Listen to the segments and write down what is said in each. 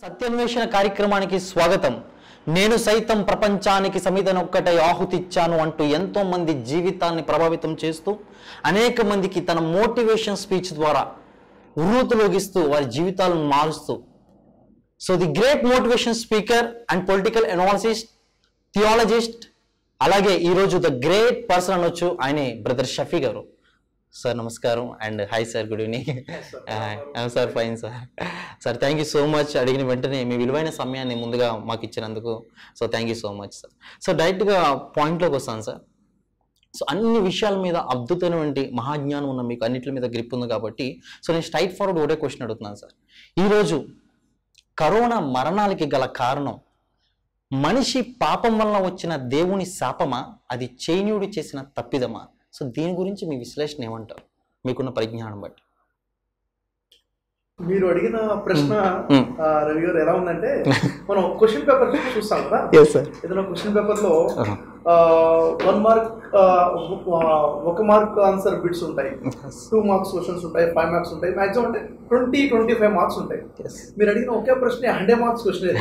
సత్యాన్వేషణ కార్యక్రమానికి స్వాగతం నేను సైతం ప్రపంచానికి సమితనొక్కటై ఆహుతిచ్చాను అంటూ ఎంతో మంది జీవితాన్ని ప్రభావితం చేస్తూ అనేక మందికి తన మోటివేషన్ స్పీచ్ ద్వారా ఉర్రూతులోగిస్తూ వారి జీవితాలను మారుస్తూ so the great motivation speaker and political analyst theologist అలాగే ఈరోజు ద గ్రేట్ పర్సన్ అనొచ్చు ఆయనే బ్రదర్ షఫీ గారు సార్ నమస్కారం and hi sir good evening sir fine sir sir thank you so much అడిగిన వెంటనే మీ విలువైన సమయాన్ని ముందుగా మాకు ఇచ్చినందుకు so thank you so much sir so డైరెక్ట్గా పాయింట్లోకి వస్తాను సార్ సో అన్ని విషయాల మీద అద్భుతమైనటువంటి మహాజ్ఞానం ఉన్న మీకు అన్నిటి మీద గ్రిప్ ఉంది కాబట్టి సో నేను స్ట్రైట్ ఫార్వర్డ్ ఒకటే క్వశ్చన్ అడుగుతున్నాను సార్ ఈరోజు కరోనా మరణాలకి గల కారణం మనిషి పాపం వలన వచ్చిన దేవుని శాపమా అది చైనీయుడు చేసిన తప్పిదమా సో దీని గురించి మీ విశ్లేషణ ఏమంటారు మీకున్న పరిజ్ఞానం బట్టి మీరు అడిగిన ప్రశ్న మ్మ్. ఆ, రవి గారు ఎలా ఉందంటే మనం క్వశ్చన్ పేపర్ చూస్తాం కదా ఎస్ సార్ ఏదైనా క్వశ్చన్ పేపర్ లో వన్ మార్క్ ఒక మార్క్ ఆన్సర్ బిట్స్ ఉంటాయి టూ మార్క్స్ క్వశ్చన్స్ ఉంటాయి ఫైవ్ మార్క్స్ ఉంటాయి మాక్సిమం అంటే ట్వంటీ ట్వంటీ ఫైవ్ మార్క్స్ ఉంటాయి మీరు అడిగిన ఒకే ప్రశ్న hundred marks question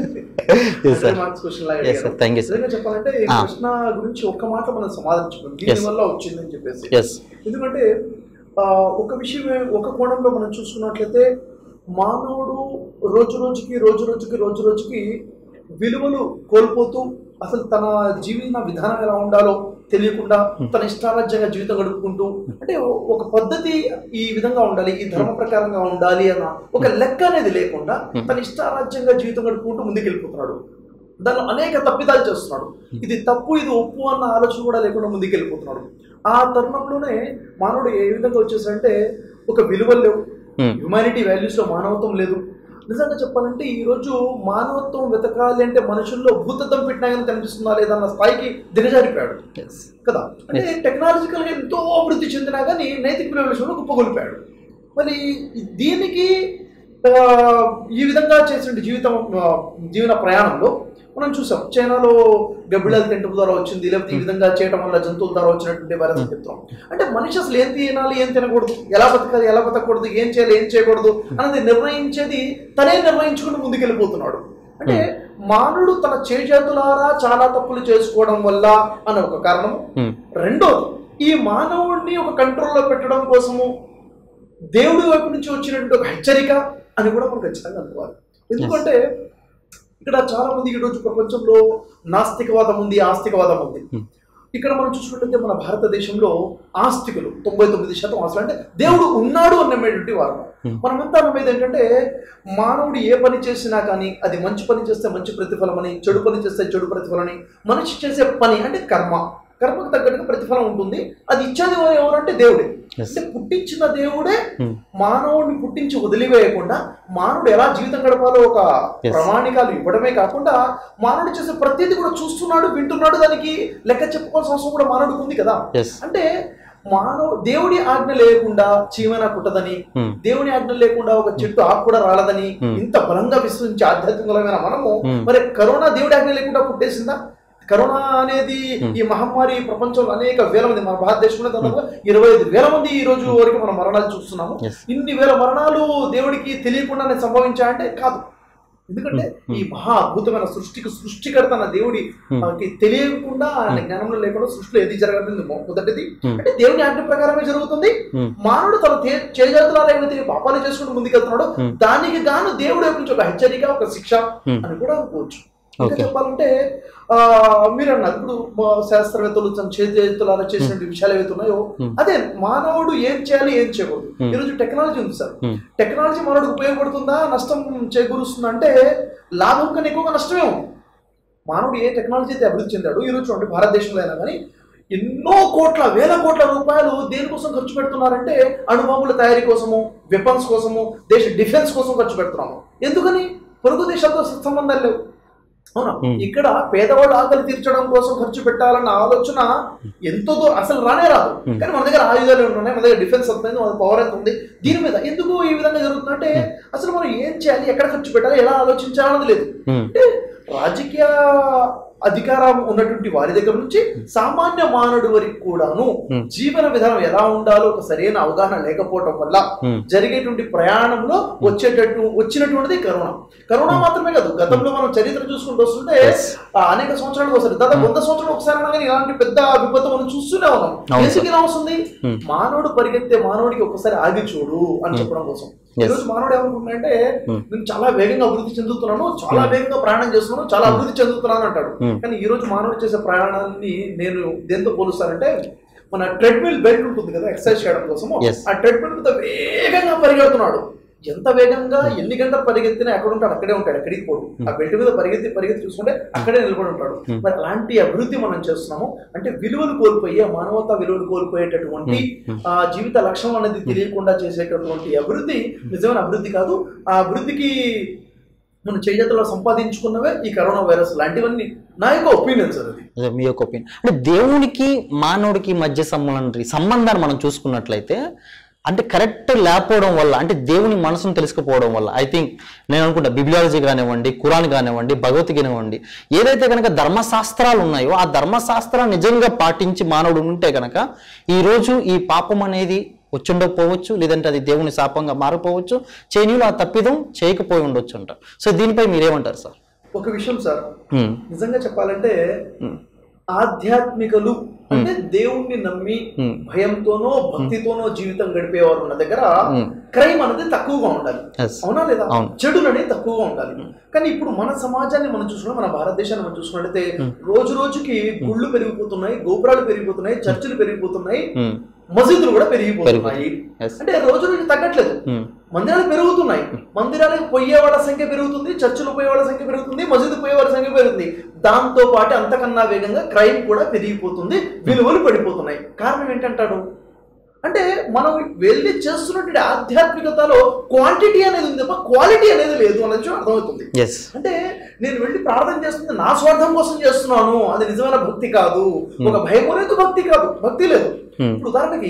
Yes, sir. Hundred marks question లాగా Yes, sir. అడిగారు. Thank you, sir. నిజంగా చెప్పాలంటే ఈ Ah. ప్రశ్న గురించి ఒక్క మాట మనం సమాధానించుకుందాం Yes. దీని వల్ల వచ్చిందని చెప్పేసి ఎస్ ఎందుకంటే ఆ, ఒక విషయం ఒక కోణంలో మనం చూసుకున్నట్లయితే మానవుడు రోజు రోజుకి రోజు రోజుకి రోజు రోజుకి విలువలు కోల్పోతూ అసలు తన జీవన విధానం ఎలా ఉండాలో తెలియకుండా తన ఇష్టారాజ్యంగా జీవితం గడుపుకుంటూ అంటే ఓ- ఒక పద్ధతి ఈ విధంగా ఉండాలి ఈ ధర్మ ప్రకారంగా ఉండాలి అన్న ఒక లెక్క అనేది లేకుండా తన ఇష్టారాజ్యంగా జీవితం గడుపుకుంటూ ముందుకెళ్ళిపోతున్నాడు దానిలో అనేక తప్పిదాలు చేస్తున్నాడు ఇది తప్పు ఇది ఒప్పు అన్న ఆలోచన కూడా లేకుండా ముందుకెళ్ళిపోతున్నాడు ఆ తరుణంలోనే మానవుడు ఏ విధంగా వచ్చేసంటే ఒక విలువలు లేవు హ్యుమానిటీ వాల్యూస్లో మానవత్వం లేదు నిజంగా చెప్పాలంటే ఈరోజు మానవత్వం వెతకాలి అంటే మనుషుల్లో భూతత్వం పెట్టినా కనిపిస్తుందా లేదా అన్న స్థాయికి దిగజారిపోయాడు ఎస్ కదా అంటే టెక్నాలజికల్గా ఎంతో అభివృద్ధి చెందినా కానీ నైతిక విలువల విషయంలో కుప్పగొలిపాడు మరి దీనికి ఆ, ఈ విధంగా చేసిన జీవితం ఆ, జీవన ప్రయాణంలో మనం చూసాం చైనాలో గబ్బిళాలు తింటం ద్వారా వచ్చింది లేకపోతే ఈ విధంగా చేయడం వల్ల జంతువుల ద్వారా వచ్చినటువంటి వైరస్ అని చెప్తాం అంటే మనిషి అసలు ఏం తినాలి ఏం తినకూడదు ఎలా బతకాలి ఎలా బతకూడదు ఏం చేయాలి ఏం చేయకూడదు అనేది నిర్ణయించేది తనే నిర్ణయించుకుని ముందుకెళ్ళిపోతున్నాడు అంటే మానవుడు తన చేజేతులారా చాలా తప్పులు చేసుకోవడం వల్ల అనే ఒక కారణం రెండోది ఈ మానవుడిని ఒక కంట్రోల్లో పెట్టడం కోసము దేవుడి వైపు నుంచి వచ్చినటువంటి ఒక హెచ్చరిక అని కూడా మనం ఖచ్చితంగా అనుకోవాలి ఎందుకంటే ఇక్కడ చాలా మంది ఈరోజు ప్రపంచంలో నాస్తికవాదం ఉంది ఆస్తికవాదం ఉంది Hmm. ఇక్కడ మనం చూసుకుంటే మన భారతదేశంలో ఆస్తికులు తొంభై తొమ్మిది శాతం ఆస్తులు అంటే దేవుడు ఉన్నాడు అని నమ్మేటువంటి వారు Hmm. మనమంతా నమ్మేది ఏంటంటే మానవుడు ఏ పని చేసినా కానీ అది మంచి పని చేస్తే మంచి ప్రతిఫలం అని చెడు పని చేస్తే చెడు ప్రతిఫలం అని మనిషి చేసే పని అంటే కర్మ కర్మకు తగ్గట్టుగా ప్రతిఫలం ఉంటుంది అది ఇచ్చేది ఎవరంటే దేవుడే Yes. అంటే పుట్టించిన దేవుడే Hmm. మానవుడిని పుట్టించి వదిలివేయకుండా మానవుడు ఎలా జీవితం గడపాలో ఒక Yes. ప్రమాణికాలు ఇవ్వడమే కాకుండా మానవుడు చేసే ప్రతిదీ కూడా చూస్తున్నాడు వింటున్నాడు దానికి లెక్క చెప్పుకోవాల్సిన అవసరం కూడా మానవుడికి ఉంది కదా ఎస్ అంటే మానవ దేవుడి ఆజ్ఞ లేకుండా చీమన పుట్టదని దేవుని ఆజ్ఞ లేకుండా ఒక చెట్టు ఆకు కూడా రాలదని Hmm. ఇంత బలంగా విశ్వసించి ఆధ్యాత్మికమైన మనము Hmm. మరి కరోనా దేవుడి ఆజ్ఞ లేకుండా పుట్టేసిందా కరోనా అనేది Hmm. ఈ మహమ్మారి ప్రపంచంలో అనేక వేల మంది మన భారతదేశంలో దాదాపు ఇరవై ఐదు వేల మంది ఈ రోజు వరకు మనం మరణాలు చూస్తున్నాము Yes. ఇన్ని వేల మరణాలు దేవుడికి తెలియకుండానే సంభవించాయంటే కాదు ఎందుకంటే Hmm. ఈ మహా అద్భుతమైన సృష్టికి సృష్టికర్త అన్న దేవుడి Hmm. మనకి తెలియకుండా ఆయన జ్ఞానంలో లేకుండా సృష్టిలో ఏది జరగలేదు మొదటిది Hmm. అంటే దేవుని ఆజ్ఞ ప్రకారమే జరుగుతుంది Hmm. మానవుడు తన తే- చేజాతులారా ఏమైతే పాపాలు చేసుకుంటూ ముందుకెళ్తున్నాడో Hmm. దానికి గాను దేవుడు వైపు నుంచి ఒక హెచ్చరిక ఒక శిక్ష Hmm. అని కూడా అనుకోవచ్చు ఇంకా Okay. చెప్పాలంటే ఆ, మీరు అన్నారు ఇప్పుడు మా శాస్త్రవేత్తలు తన చేతులారా చేసిన విషయాలు ఏవైతే ఉన్నాయో Hmm. అదే మానవుడు ఏం చేయాలి ఏం చేయకూడదు Hmm. ఈరోజు టెక్నాలజీ ఉంది సార్ Hmm. టెక్నాలజీ మానవుడికి ఉపయోగపడుతుందా నష్టం చేకూరుస్తుందా అంటే లాభం కన్నా ఎక్కువగా నష్టమే ఉంది మానవుడు ఏ టెక్నాలజీ అయితే అభివృద్ధి చెందాడు ఈరోజు చూడండి భారతదేశంలో అయినా కానీ ఎన్నో కోట్ల వేల కోట్ల రూపాయలు దేనికోసం ఖర్చు పెడుతున్నారంటే అణుబాంబుల తయారీ కోసము వెపన్స్ కోసము దేశ డిఫెన్స్ కోసం ఖర్చు పెడుతున్నాము ఎందుకని పొరుగు దేశాలతో సంబంధాలు లేవు అవునా Hmm. ఇక్కడ పేదవాళ్ళు ఆకలి తీర్చడం కోసం ఖర్చు పెట్టాలన్న ఆలోచన ఎంతో దూరం అసలు రానే రాదు Hmm. కానీ మన దగ్గర ఆయుధాలు ఉన్నాయి మన దగ్గర డిఫెన్స్ ఎంత ఉంది మన పవర్ ఎంత ఉంది దీని మీద ఎందుకు ఈ విధంగా జరుగుతుందంటే అసలు మనం ఏం చేయాలి ఎక్కడ ఖర్చు పెట్టాలి ఎలా ఆలోచించాలన్నది లేదు అంటే రాజకీయ అధికారం ఉన్నటువంటి వారి దగ్గర నుంచి సామాన్య మానవుడి వరకు కూడాను Hmm. జీవన విధానం ఎలా ఉండాలో ఒక సరైన అవగాహన లేకపోవటం వల్ల Hmm. జరిగేటువంటి ప్రయాణంలో వచ్చేటట్టు వచ్చినటువంటిది కరోనా కరోనా మాత్రమే కాదు గతంలో మనం చరిత్ర చూసుకుంటూ వస్తుంటే Yes. ఆ, అనేక సంవత్సరాలకు ఒకసారి దాదాపు వంద సంవత్సరాలు ఒకసారి అనగానే ఇలాంటి పెద్ద విపత్తు మనం చూస్తూనే ఉన్నాం అవును ఎందుకు ఇలా వస్తుంది Hmm. మానవుడు పరిగెత్తే మానవుడికి ఒకసారి ఆగి చూడు అని చెప్పడం కోసం Yes. ఈరోజు మానవుడు ఏమనుకుంటున్నాడంటే Hmm. నేను చాలా వేగంగా అభివృద్ధి చెందుతున్నాను చాలా వేగంగా ప్రయాణం చేస్తున్నాను చాలా అభివృద్ధి చెందుతున్నాను అంటాడు Hmm. కానీ ఈ రోజు మానవుడు చేసే ప్రయాణాన్ని నేను దేంతో పోలుస్తానంటే మన ట్రెడ్మిల్ బెల్ట్ ఉంటుంది కదా ఎక్సర్సైజ్ చేయడం కోసము Yes. ఆ ట్రెడ్మిల్ మీద వేగంగా పరిగెడుతున్నాడు ఎంత వేగంగా ఎన్ని గంటలు పరిగెత్తినా ఎక్కడ ఉంటాడు అక్కడే ఉంటాడు ఎక్కడికి పోడు ఆ బెల్ట్ మీద పరిగెత్తి పరిగెత్తి చూసుకుంటే అక్కడే నిలబడి ఉంటాడు Hmm. మరి అలాంటి అభివృద్ధి మనం చేస్తున్నాము అంటే విలువలు కోల్పోయి ఆ మానవతా విలువలు కోల్పోయేటటువంటి Hmm. ఆ జీవిత లక్ష్యం అనేది తెలియకుండా చేసేటటువంటి అభివృద్ధి నిజమైన అభివృద్ధి కాదు ఆ అభివృద్ధికి మన చేజతలో సంపాదించుకున్నవే ఈ కరోనా వైరస్ లాంటివన్నీ నా యొక్క ఒపీనియన్ సార్ అది అదే మీ యొక్క ఒపీనియన్ అంటే దేవునికి మానవుడికి మధ్య సంబంధం సంబంధాన్ని మనం చూసుకున్నట్లయితే అంటే కరెక్ట్ లేకపోవడం వల్ల అంటే దేవుని మనసును తెలుసుకుపోవడం వల్ల ఐ థింక్ నేను అనుకుంటా బిబ్లియాలజీ కానివ్వండి ఖురాన్ కానివ్వండి భగవద్గీత కానివ్వండి ఏదైతే కనుక ధర్మశాస్త్రాలు ఉన్నాయో ఆ ధర్మశాస్త్రాన్ని నిజంగా పాటించి మానవుడు ఉంటే కనుక ఈ రోజు ఈ పాపం అనేది వచ్చుండకపోవచ్చు లేదంటే అది దేవుని శాపంగా మారిపోవచ్చు చేయనీయులు ఆ తప్పిదం చేయకపోయి ఉండొచ్చు అంట సో దీనిపై మీరేమంటారు సార్ ఒక విషయం సార్ ఉమ్, నిజంగా చెప్పాలంటే ఉమ్, ఆధ్యాత్మికలు అంటే దేవుణ్ణి నమ్మి ఉమ్, భయంతోనో భక్తితోనో జీవితం గడిపేవారు ఉన్న దగ్గర ఉమ్. క్రైమ్ అనేది తక్కువగా ఉండాలి Yes. అవునా లేదా అవును. చెడులు అనేది తక్కువగా ఉండాలి కానీ ఇప్పుడు మన సమాజాన్ని మనం చూసుకున్నాం మన భారతదేశాన్ని మనం చూసుకున్నట్లయితే రోజు రోజుకి గుళ్ళు పెరిగిపోతున్నాయి గోపురాలు పెరిగిపోతున్నాయి చర్చిలు పెరిగిపోతున్నాయి ఉమ్, మసీదులు కూడా పెరిగిపోతున్నాయి Yes. అంటే రోజు రోజు తగ్గట్లేదు ఉమ్, మందిరాలు పెరుగుతున్నాయి మందిరాలకు పోయే వాళ్ళ సంఖ్య పెరుగుతుంది చర్చిలు పోయే వాళ్ళ సంఖ్య పెరుగుతుంది మసీదు పోయే వాళ్ళ సంఖ్య పెరుగుతుంది దాంతో పాటు అంతకన్నా వేగంగా క్రైమ్ కూడా పెరిగిపోతుంది విలువలు పడిపోతున్నాయి కారణం ఏంటంటాడు అంటే మనం వెళ్ళి చేస్తున్నటువంటి ఆధ్యాత్మికతలో క్వాంటిటీ అనేది ఉంది తప్ప క్వాలిటీ అనేది లేదు అన్నది విషయం అర్థమవుతుంది ఎస్ అంటే నేను వెళ్ళి ప్రార్థన చేస్తుంది నా స్వార్థం కోసం చేస్తున్నాను అది నిజమైన భక్తి కాదు ఒక భయం అనేది భక్తి కాదు భక్తి లేదు Hmm. ఇప్పుడు ఉదాహరణకి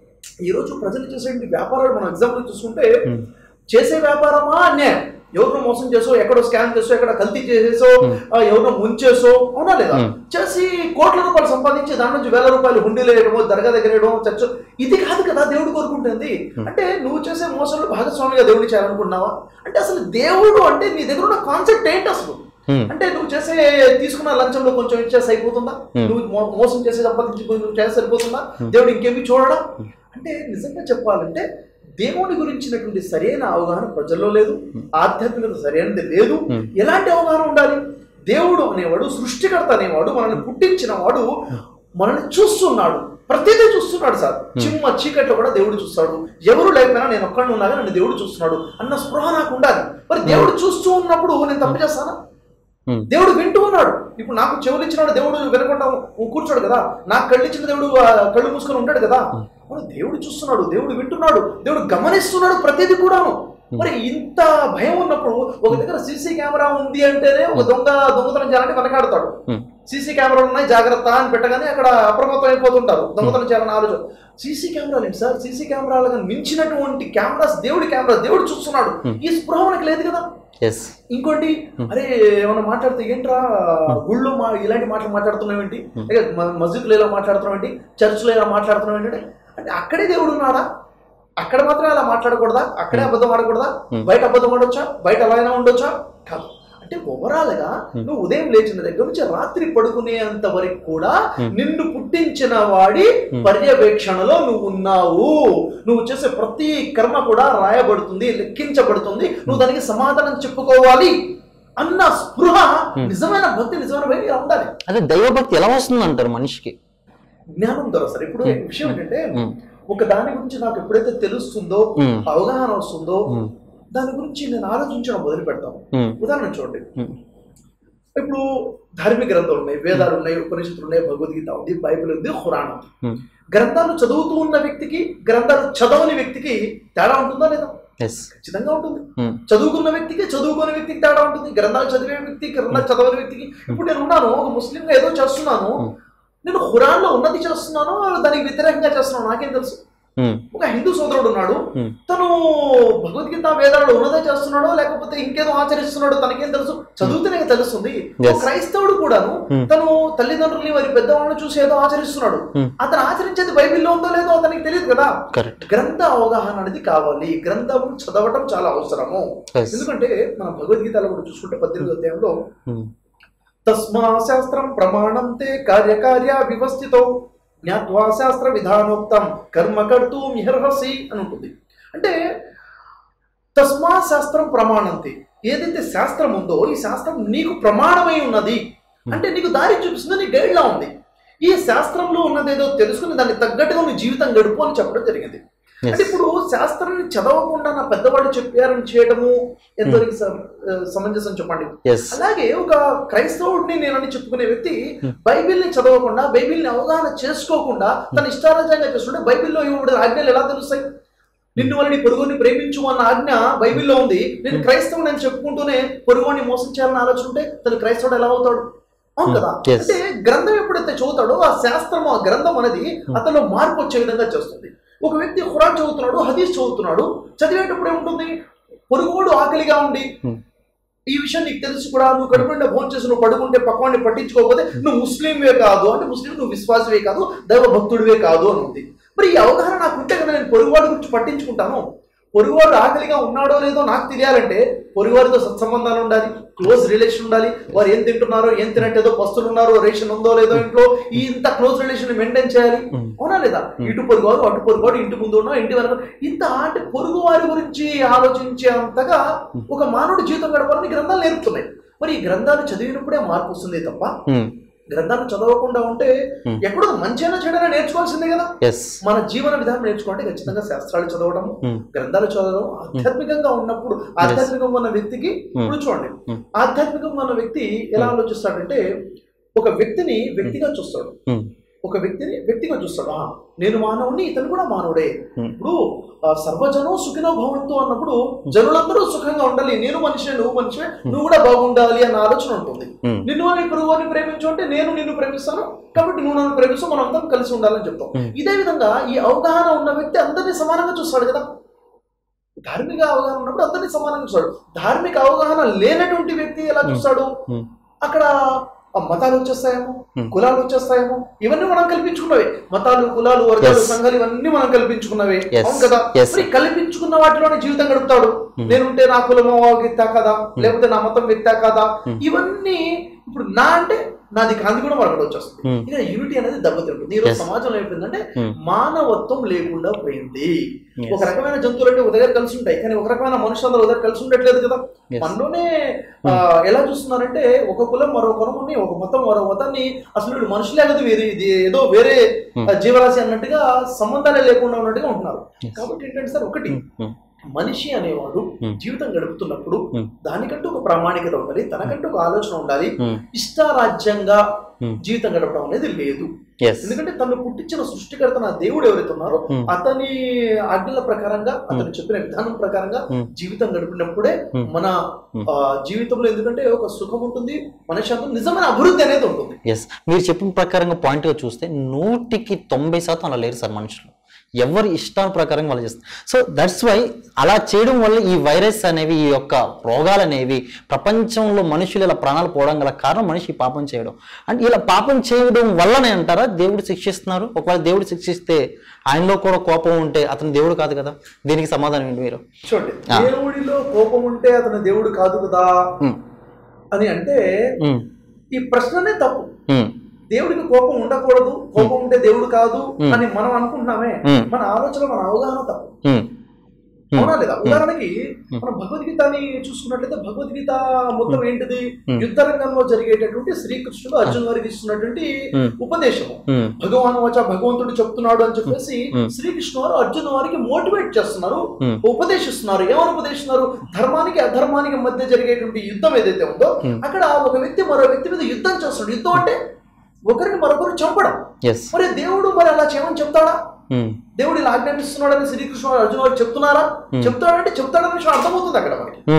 ఈ రోజు ప్రజలు చేసే వ్యాపారాలు మనం ఎగ్జాంపుల్ చూసుకుంటే Hmm. చేసే వ్యాపారమా అన్యాయం ఎవరినో మోసం చేసో ఎక్కడో స్కామ్ చేసో ఎక్కడ కల్తీ చేసేసో ఆ, ఎవరినో ముంచేసో అవునా లేదా Hmm. చేసి కోట్ల రూపాయలు సంపాదించి దాని నుంచి వేల రూపాయలు హుండీలు వేయడమో దర్గా దగ్గర వేయడం చర్చ ఇది కాదు కదా దేవుడు కోరుకుంటుంది అంటే నువ్వు చేసే మోసంలో భాగస్వామిగా దేవుడిని చేయాలనుకున్నావా అంటే అసలు దేవుడు అంటే నీ దగ్గర ఉన్న కాన్సెప్ట్ ఏంటి అసలు Hmm. అంటే నువ్వు చేసే తీసుకున్న లంచంలో కొంచెం ఇచ్చేసి అయిపోతుందా Hmm. నువ్వు మో- మోసం చేసే సంపాదించి నువ్వు చేస్తే సరిపోతుందా దేవుడు ఇంకేమి చూడడం అంటే నిజంగా చెప్పాలంటే దేవుని గురించినటువంటి సరైన అవగాహన ప్రజల్లో లేదు ఆధ్యాత్మికత సరైనది లేదు Hmm. ఎలాంటి అవగాహన ఉండాలి దేవుడు అనేవాడు సృష్టికర్త అనేవాడు మనల్ని పుట్టించిన వాడు మనల్ని చూస్తున్నాడు ప్రతిదీ చూస్తున్నాడు సార్ చిమ్మ చీకట్లో కూడా దేవుడు చూస్తాడు ఎవరు లేకపోయినా నేను ఒక్కడిని ఉన్నాగా నన్ను దేవుడు చూస్తున్నాడు అన్న స్పృహ నాకు ఉండాలి మరి దేవుడు చూస్తూ ఉన్నప్పుడు నేను తప్పు చేస్తానా Hmm. దేవుడు వింటూ ఉన్నాడు ఇప్పుడు నాకు చెవులు ఇచ్చినాడు దేవుడు వినకుండా కూర్చోడు కదా నాకు కళ్ళు ఇచ్చిన దేవుడు ఆ, కళ్ళు మూసుకొని ఉంటాడు కదా మరి దేవుడు చూస్తున్నాడు దేవుడు వింటున్నాడు దేవుడు గమనిస్తున్నాడు ప్రతిదీ కూడాను మరి ఇంత భయం ఉన్నప్పుడు ఒక దగ్గర సీసీ కెమెరా ఉంది అంటేనే ఒక దొంగ దొంగతనం చేయాలంటే వెనకాడతాడు Hmm. సీసీ కెమెరాలు ఉన్నాయి జాగ్రత్త అని పెట్టగానే అక్కడ అప్రమత్తం అయిపోతుంటారు దొంగతనం చేయాలని ఆలోచన సీసీ కెమెరాలు ఏంటి సార్ సీసీ కెమెరాలు మించినటువంటి కెమెరాస్ దేవుడి కెమెరా దేవుడు చూస్తున్నాడు ఈ స్పృహ మనకి లేదు కదా ఎస్ ఇంకోటి అరే ఏమన్నా మాట్లాడితే ఏంట్రా గుళ్ళో మా ఇలాంటి మాటలు మాట్లాడుతున్నావు ఏంటి లేక మ- మస్జిద్లో ఇలా మాట్లాడుతున్నావు ఏంటి చర్చిలో ఇలా మాట్లాడుతున్నావు ఏంటి అంటే అక్కడే దేవుడు ఉన్నాడా అక్కడ మాత్రం అలా మాట్లాడకూడదా అక్కడే అబద్ధం ఆడకూడదా బయట అబద్ధం ఆడొచ్చా బయట అలా అయినా ఉండొచ్చా కాదు అంటే ఓవరాల్ గా నువ్వు ఉదయం లేచిన దగ్గర నుంచి రాత్రి పడుకునేంత వరకు కూడా నిన్ను పుట్టించిన వాడి పర్యవేక్షణలో నువ్వు ఉన్నావు నువ్వు చేసే ప్రతి కర్మ కూడా రాయబడుతుంది లెక్కించబడుతుంది నువ్వు దానికి సమాధానం చెప్పుకోవాలి అన్న స్పృహ నిజమైన భక్తి నిజమైన భయం ఇలా ఉండాలి అదే దైవభక్తి ఎలా వస్తుంది అంటారు మనిషికి జ్ఞానం ద్వారా సార్ ఇప్పుడు విషయం ఏంటంటే Hmm. ఒక దాని గురించి నాకు ఎప్పుడైతే తెలుస్తుందో Hmm. అవగాహన వస్తుందో Hmm. దాని గురించి నేను ఆలోచించడం మొదలు పెడతాను ఉమ్, ఉదాహరణ చూడండి ఉమ్, ఇప్పుడు ధార్మిక గ్రంథాలు ఉన్నాయి వేదాలు ఉన్నాయి ఉపనిషత్తులు ఉన్నాయి భగవద్గీత ఉంది బైబిల్ ఉంది ఖురాన్ ఉంది ఉమ్. గ్రంథాలు చదువుతూ ఉన్న వ్యక్తికి గ్రంథాలు చదవని వ్యక్తికి తేడా ఉంటుందా లేదా ఎస్ ఖచ్చితంగా ఉంటుంది ఉమ్, చదువుకున్న వ్యక్తికి చదువుకునే వ్యక్తికి తేడా ఉంటుంది గ్రంథాలు చదివే వ్యక్తికి గ్రంథాలు చదవని వ్యక్తికి ఇప్పుడు నేను ఉన్నాను ఒక ముస్లింగా ఏదో చేస్తున్నాను నేను ఖురాన్లో ఉన్నది చేస్తున్నాను దానికి వ్యతిరేకంగా చేస్తున్నాను నాకేం తెలుసు ఉమ్, ఒక హిందూ సోదరుడు ఉన్నాడు ఉమ్, తను భగవద్గీత వేదాలు ఉన్నదే చేస్తున్నాడో లేకపోతే ఇంకేదో ఆచరిస్తున్నాడో తనకేం తెలుసు చదివితేనే తెలుస్తుంది Yes. ఒక క్రైస్తవుడు కూడాను Hmm. తను తల్లిదండ్రుల్ని వారి పెద్దవాళ్ళని చూసి ఏదో ఆచరిస్తున్నాడు Hmm. అతను ఆచరించేది బైబిల్లో ఉందో లేదో అతనికి తెలియదు కదా కరెక్ట్ గ్రంథ అవగాహన అనేది కావాలి గ్రంథం చదవటం చాలా అవసరము Yes. ఎందుకంటే మన భగవద్గీతలో కూడా చూసుకుంటే పద్దెనిమిది అధ్యాయంలో ఉమ్, తస్మా శాస్త్రం ప్రమాణం తే కార్యకార్య వివస్థితో జ్ఞాత్వా శాస్త్ర విధానోక్తం కర్మ కర్తూ మిహర్హసి అని ఉంటుంది అంటే తస్మా శాస్త్రం ప్రమాణంతే ఏదైతే శాస్త్రం ఉందో ఈ శాస్త్రం నీకు ప్రమాణమై ఉన్నది అంటే నీకు దారి చూపిస్తుంది నీ గైడ్లా ఉంది ఈ శాస్త్రంలో ఉన్నదేదో తెలుసుకుని దాన్ని తగ్గట్టుగా నీ జీవితం గడుపు అని చెప్పడం జరిగింది Yes. అంటే ఇప్పుడు శాస్త్రాన్ని చదవకుండా నా పెద్దవాళ్ళు చెప్పారని చేయడము ఎంతవరకు సమ- సమంజసం చెప్పండి ఎస్ అలాగే ఒక క్రైస్తవుడిని నేనని చెప్పుకునే వ్యక్తి Hmm. బైబిల్ని చదవకుండా బైబిల్ని అవగాహన చేసుకోకుండా తన ఇష్టారాజ్యంగా చేస్తుంటే బైబిల్లో ఇవ్వబడిన ఆజ్ఞలు ఎలా తెలుస్తాయి నిన్ను వాళ్ళని పొరుగుని ప్రేమించు అన్న ఆజ్ఞ బైబిల్లో ఉంది నేను క్రైస్తవుని అని చెప్పుకుంటూనే పొరుగుని మోసం చేయాలని ఆలోచన ఉంటే తను క్రైస్తవుడు ఎలా అవుతాడు అవును కదా Hmm. Yes. అంటే గ్రంథం ఎప్పుడైతే చదువుతాడో ఆ శాస్త్రం ఆ గ్రంథం అనేది అతనిలో మార్పు వచ్చే విధంగా చేస్తుంది ఒక వ్యక్తి ఖురాన్ చదువుతున్నాడు హదీస్ చదువుతున్నాడు చదివేటప్పుడు ఏముంటుంది పొరుగుడు ఆకలిగా ఉండి Hmm. ఈ విషయం నీకు తెలుసు కూడా నువ్వు కడుపుండే ఫోన్ చేసి నువ్వు పడుకుంటే పక్కవాడిని పట్టించుకోకపోతే నువ్వు ముస్లింవే కాదు అంటే ముస్లిం నువ్వు విశ్వాసవే కాదు దైవ భక్తుడివే కాదు అని ఉంది మరి ఈ అవగాహన నాకు ఉంటే కదా నేను పొరుగువాడి గురించి పట్టించుకుంటాను పొరుగువాడు ఆకలిగా ఉన్నాడో లేదో నాకు తెలియాలంటే పొరుగువారితో సత్సంబంధాలు ఉండాలి క్లోజ్ రిలేషన్ ఉండాలి వారు ఏం తింటున్నారో ఏం తినట్టేదో పస్తులు ఉన్నారో రేషన్ ఉందో లేదో ఇంట్లో ఈ ఇంత క్లోజ్ రిలేషన్ మెయింటైన్ చేయాలి Mm. అవునా లేదా ఇటు పొరుగువారు అటు పొరుగువాడు ఇంటి ముందు ఉన్నా ఇంటి వెనక ఇంత అంటే పొరుగు వారి గురించి ఆలోచించే అంతగా ఒక మానవుడి జీవితం గడపాలని గ్రంథాలు నేర్పుతున్నాయి మరి ఈ గ్రంథాలు చదివినప్పుడే మార్పు వస్తుంది తప్ప ఉమ్, గ్రంథాలు చదవకుండా ఉంటే Hmm. ఎక్కడో మంచైనా చెడైనా నేర్చుకోవాల్సిందే కదా ఎస్ మన జీవన విధానం నేర్చుకోవాలంటే ఖచ్చితంగా శాస్త్రాలు చదవడం ఉమ్, గ్రంథాలు చదవడం ఆధ్యాత్మికంగా ఉన్నప్పుడు ఆధ్యాత్మికంగా ఉన్న వ్యక్తికి ఇప్పుడు చూడండి Hmm. ఆధ్యాత్మికంగా ఉన్న వ్యక్తి ఎలా ఆలోచిస్తాడంటే ఒక వ్యక్తిని వ్యక్తిగా చూస్తాడు ఉమ్, ఒక వ్యక్తిని వ్యక్తిగా చూస్తాడు ఆ, నేను మానవుని ఇతను కూడా మానవుడే Hmm. ఇప్పుడు ఆ, సర్వజనం సుఖినో భవంతు అన్నప్పుడు జనులందరూ సుఖంగా ఉండాలి నేను మనిషి నువ్వు మనిషి నువ్వు కూడా బాగుండాలి అన్న ఆలోచన ఉంటుంది ఉమ్, నిన్ను అని పొరుగుని ప్రేమించు అంటే నేను నిన్ను ప్రేమిస్తాను కాబట్టి నువ్వు నన్ను ప్రేమిస్తావు మనం అందరం కలిసి ఉండాలని చెప్తాం Hmm. ఇదే విధంగా ఈ అవగాహన ఉన్న వ్యక్తి అందరినీ సమానంగా చూస్తాడు కదా ధార్మిక అవగాహన ఉన్నప్పుడు అందరినీ సమానంగా చూస్తాడు ధార్మిక అవగాహన లేనటువంటి వ్యక్తి ఎలా Hmm. చూస్తాడు Hmm. అక్కడ ఆ మతాలు వచ్చేస్తాయేమో Hmm. కులాలు వచ్చేస్తాయేమో ఇవన్నీ మనం కల్పించుకున్నవే మతాలు కులాలు వర్గాలు Yes. సంఘాలు ఇవన్నీ మనం కల్పించుకున్నవే Yes. అవును కదా Yes. మరి కల్పించుకున్న వాటిలోనే జీవితం గడుపుతాడు Hmm. నేనుంటే నా కులమో వ్యక్తా కదా లేకపోతే నా మతం వ్యక్తా కదా Hmm. ఇవన్నీ ఇప్పుడు నా అంటే నాది కాంతి కూడా మనకు వచ్చేస్తుంది Hmm. ఇక యూనిటీ అనేది దెబ్బతింటుంది ఈ రోజు Yes. సమాజంలో ఏమైందంటే Hmm. మానవత్వం లేకుండా పోయింది Yes. ఒక రకమైన జంతువులు అంటే ఒక దగ్గర కలిసి ఉంటాయి కానీ ఒక రకమైన మనుషులందరూ ఒక దగ్గర కలిసి ఉండట్లేదు కదా Yes. మనలోనే ఆ, ఎలా చూస్తున్నారంటే ఒక కులం మరో కులముని ఒక మతం మరో మతాన్ని అసలు వీళ్ళు మనుషులే కదా వేరే ఇది ఏదో వేరే Hmm. ఆ, జీవరాశి అన్నట్టుగా సంబంధాలే లేకుండా ఉన్నట్టుగా ఉంటున్నారు Yes. కాబట్టి ఏంటంటే సార్ ఒకటి ఉమ్, ఉమ్, మనిషి అనేవాడు Hmm. జీవితం గడుపుతున్నప్పుడు Hmm. దానికంటూ ఒక ప్రామాణికత ఉండాలి తనకంటూ ఒక ఆలోచన ఉండాలి ఉమ్, ఇష్టారాజ్యంగా Hmm. జీవితం గడపడం అనేది లేదు ఎస్ ఎందుకంటే తను పుట్టించిన సృష్టికర్త నా దేవుడు ఎవరైతే ఉన్నారో Hmm. అతని ఆజ్ఞల ప్రకారంగా అతను చెప్పిన విధానం ప్రకారంగా Hmm. జీవితం గడిపినప్పుడే Hmm. మన Hmm. ఆ, జీవితంలో ఎందుకంటే ఒక సుఖం ఉంటుంది మనశ్శాంతం నిజమైన అభివృద్ధి అనేది ఉంటుంది ఎస్ మీరు చెప్పిన ప్రకారంగా పాయింట్గా చూస్తే నూటికి తొంభై శాతం అలా లేరు సార్ మనుషులు ఎవరి ఇష్టాల ప్రకారం వాళ్ళు చేస్తారు సో దట్స్ వై అలా చేయడం వల్ల ఈ వైరస్ అనేవి ఈ యొక్క రోగాలు అనేవి ప్రపంచంలో మనుషులు ఇలా ప్రాణాలు పోవడం గల కారణం మనిషి ఈ పాపం చేయడం అంటే ఇలా పాపం చేయడం వల్లనే అంటారా దేవుడు శిక్షిస్తున్నారు ఒకవేళ దేవుడు శిక్షిస్తే ఆయనలో కూడా కోపం ఉంటే అతను దేవుడు కాదు కదా దీనికి సమాధానం ఏంటి మీరు చూడండి Ah. దేవుడిలో కోపం ఉంటే అతను దేవుడు కాదు కదా ఉమ్, అని అంటే ఉమ్, ఈ ప్రశ్ననే తప్పు ఉమ్, దేవుడికి కోపం ఉండకూడదు కోపం ఉంటే దేవుడు కాదు Hmm. అని మనం అనుకుంటున్నామే Hmm. మన ఆలోచన మన అవగాహన తప్పు ఉమ్, ఉమ్, అవునా లేదా ఉదాహరణకి Hmm. మనం భగవద్గీతని చూసుకున్నట్లయితే భగవద్గీత మొత్తం ఏంటిది Hmm. యుద్ధ రంగంలో జరిగేటటువంటి శ్రీకృష్ణుడు అర్జున్ వారికి ఇస్తున్నటువంటి Hmm. ఉపదేశము ఉమ్, భగవాన్ వచ్చా భగవంతుడు చెప్తున్నాడు అని చెప్పేసి Hmm. శ్రీకృష్ణ వారు అర్జున్ వారికి మోటివేట్ చేస్తున్నారు Hmm. ఉపదేశిస్తున్నారు ఏమని ఉపదేశిస్తున్నారు ధర్మానికి అధర్మానికి మధ్య జరిగేటువంటి యుద్ధం ఏదైతే ఉందో Hmm. అక్కడ ఒక వ్యక్తి మరో వ్యక్తి మీద యుద్ధం చేస్తున్నాడు యుద్ధం అంటే ఒకరిని మరొకరు చంపడం ఎస్ మరి దేవుడు మరి అలా చేయమని చెప్తాడా ఉమ్, దేవుడు ఇలా ఆజ్ఞాపిస్తున్నాడని శ్రీకృష్ణ వారు అర్జున్ వారు చెప్తున్నారా Hmm. చెప్తాడంటే చెప్తాడని విషయం అర్థమవుతుంది అక్కడ మనకి ఉమ్,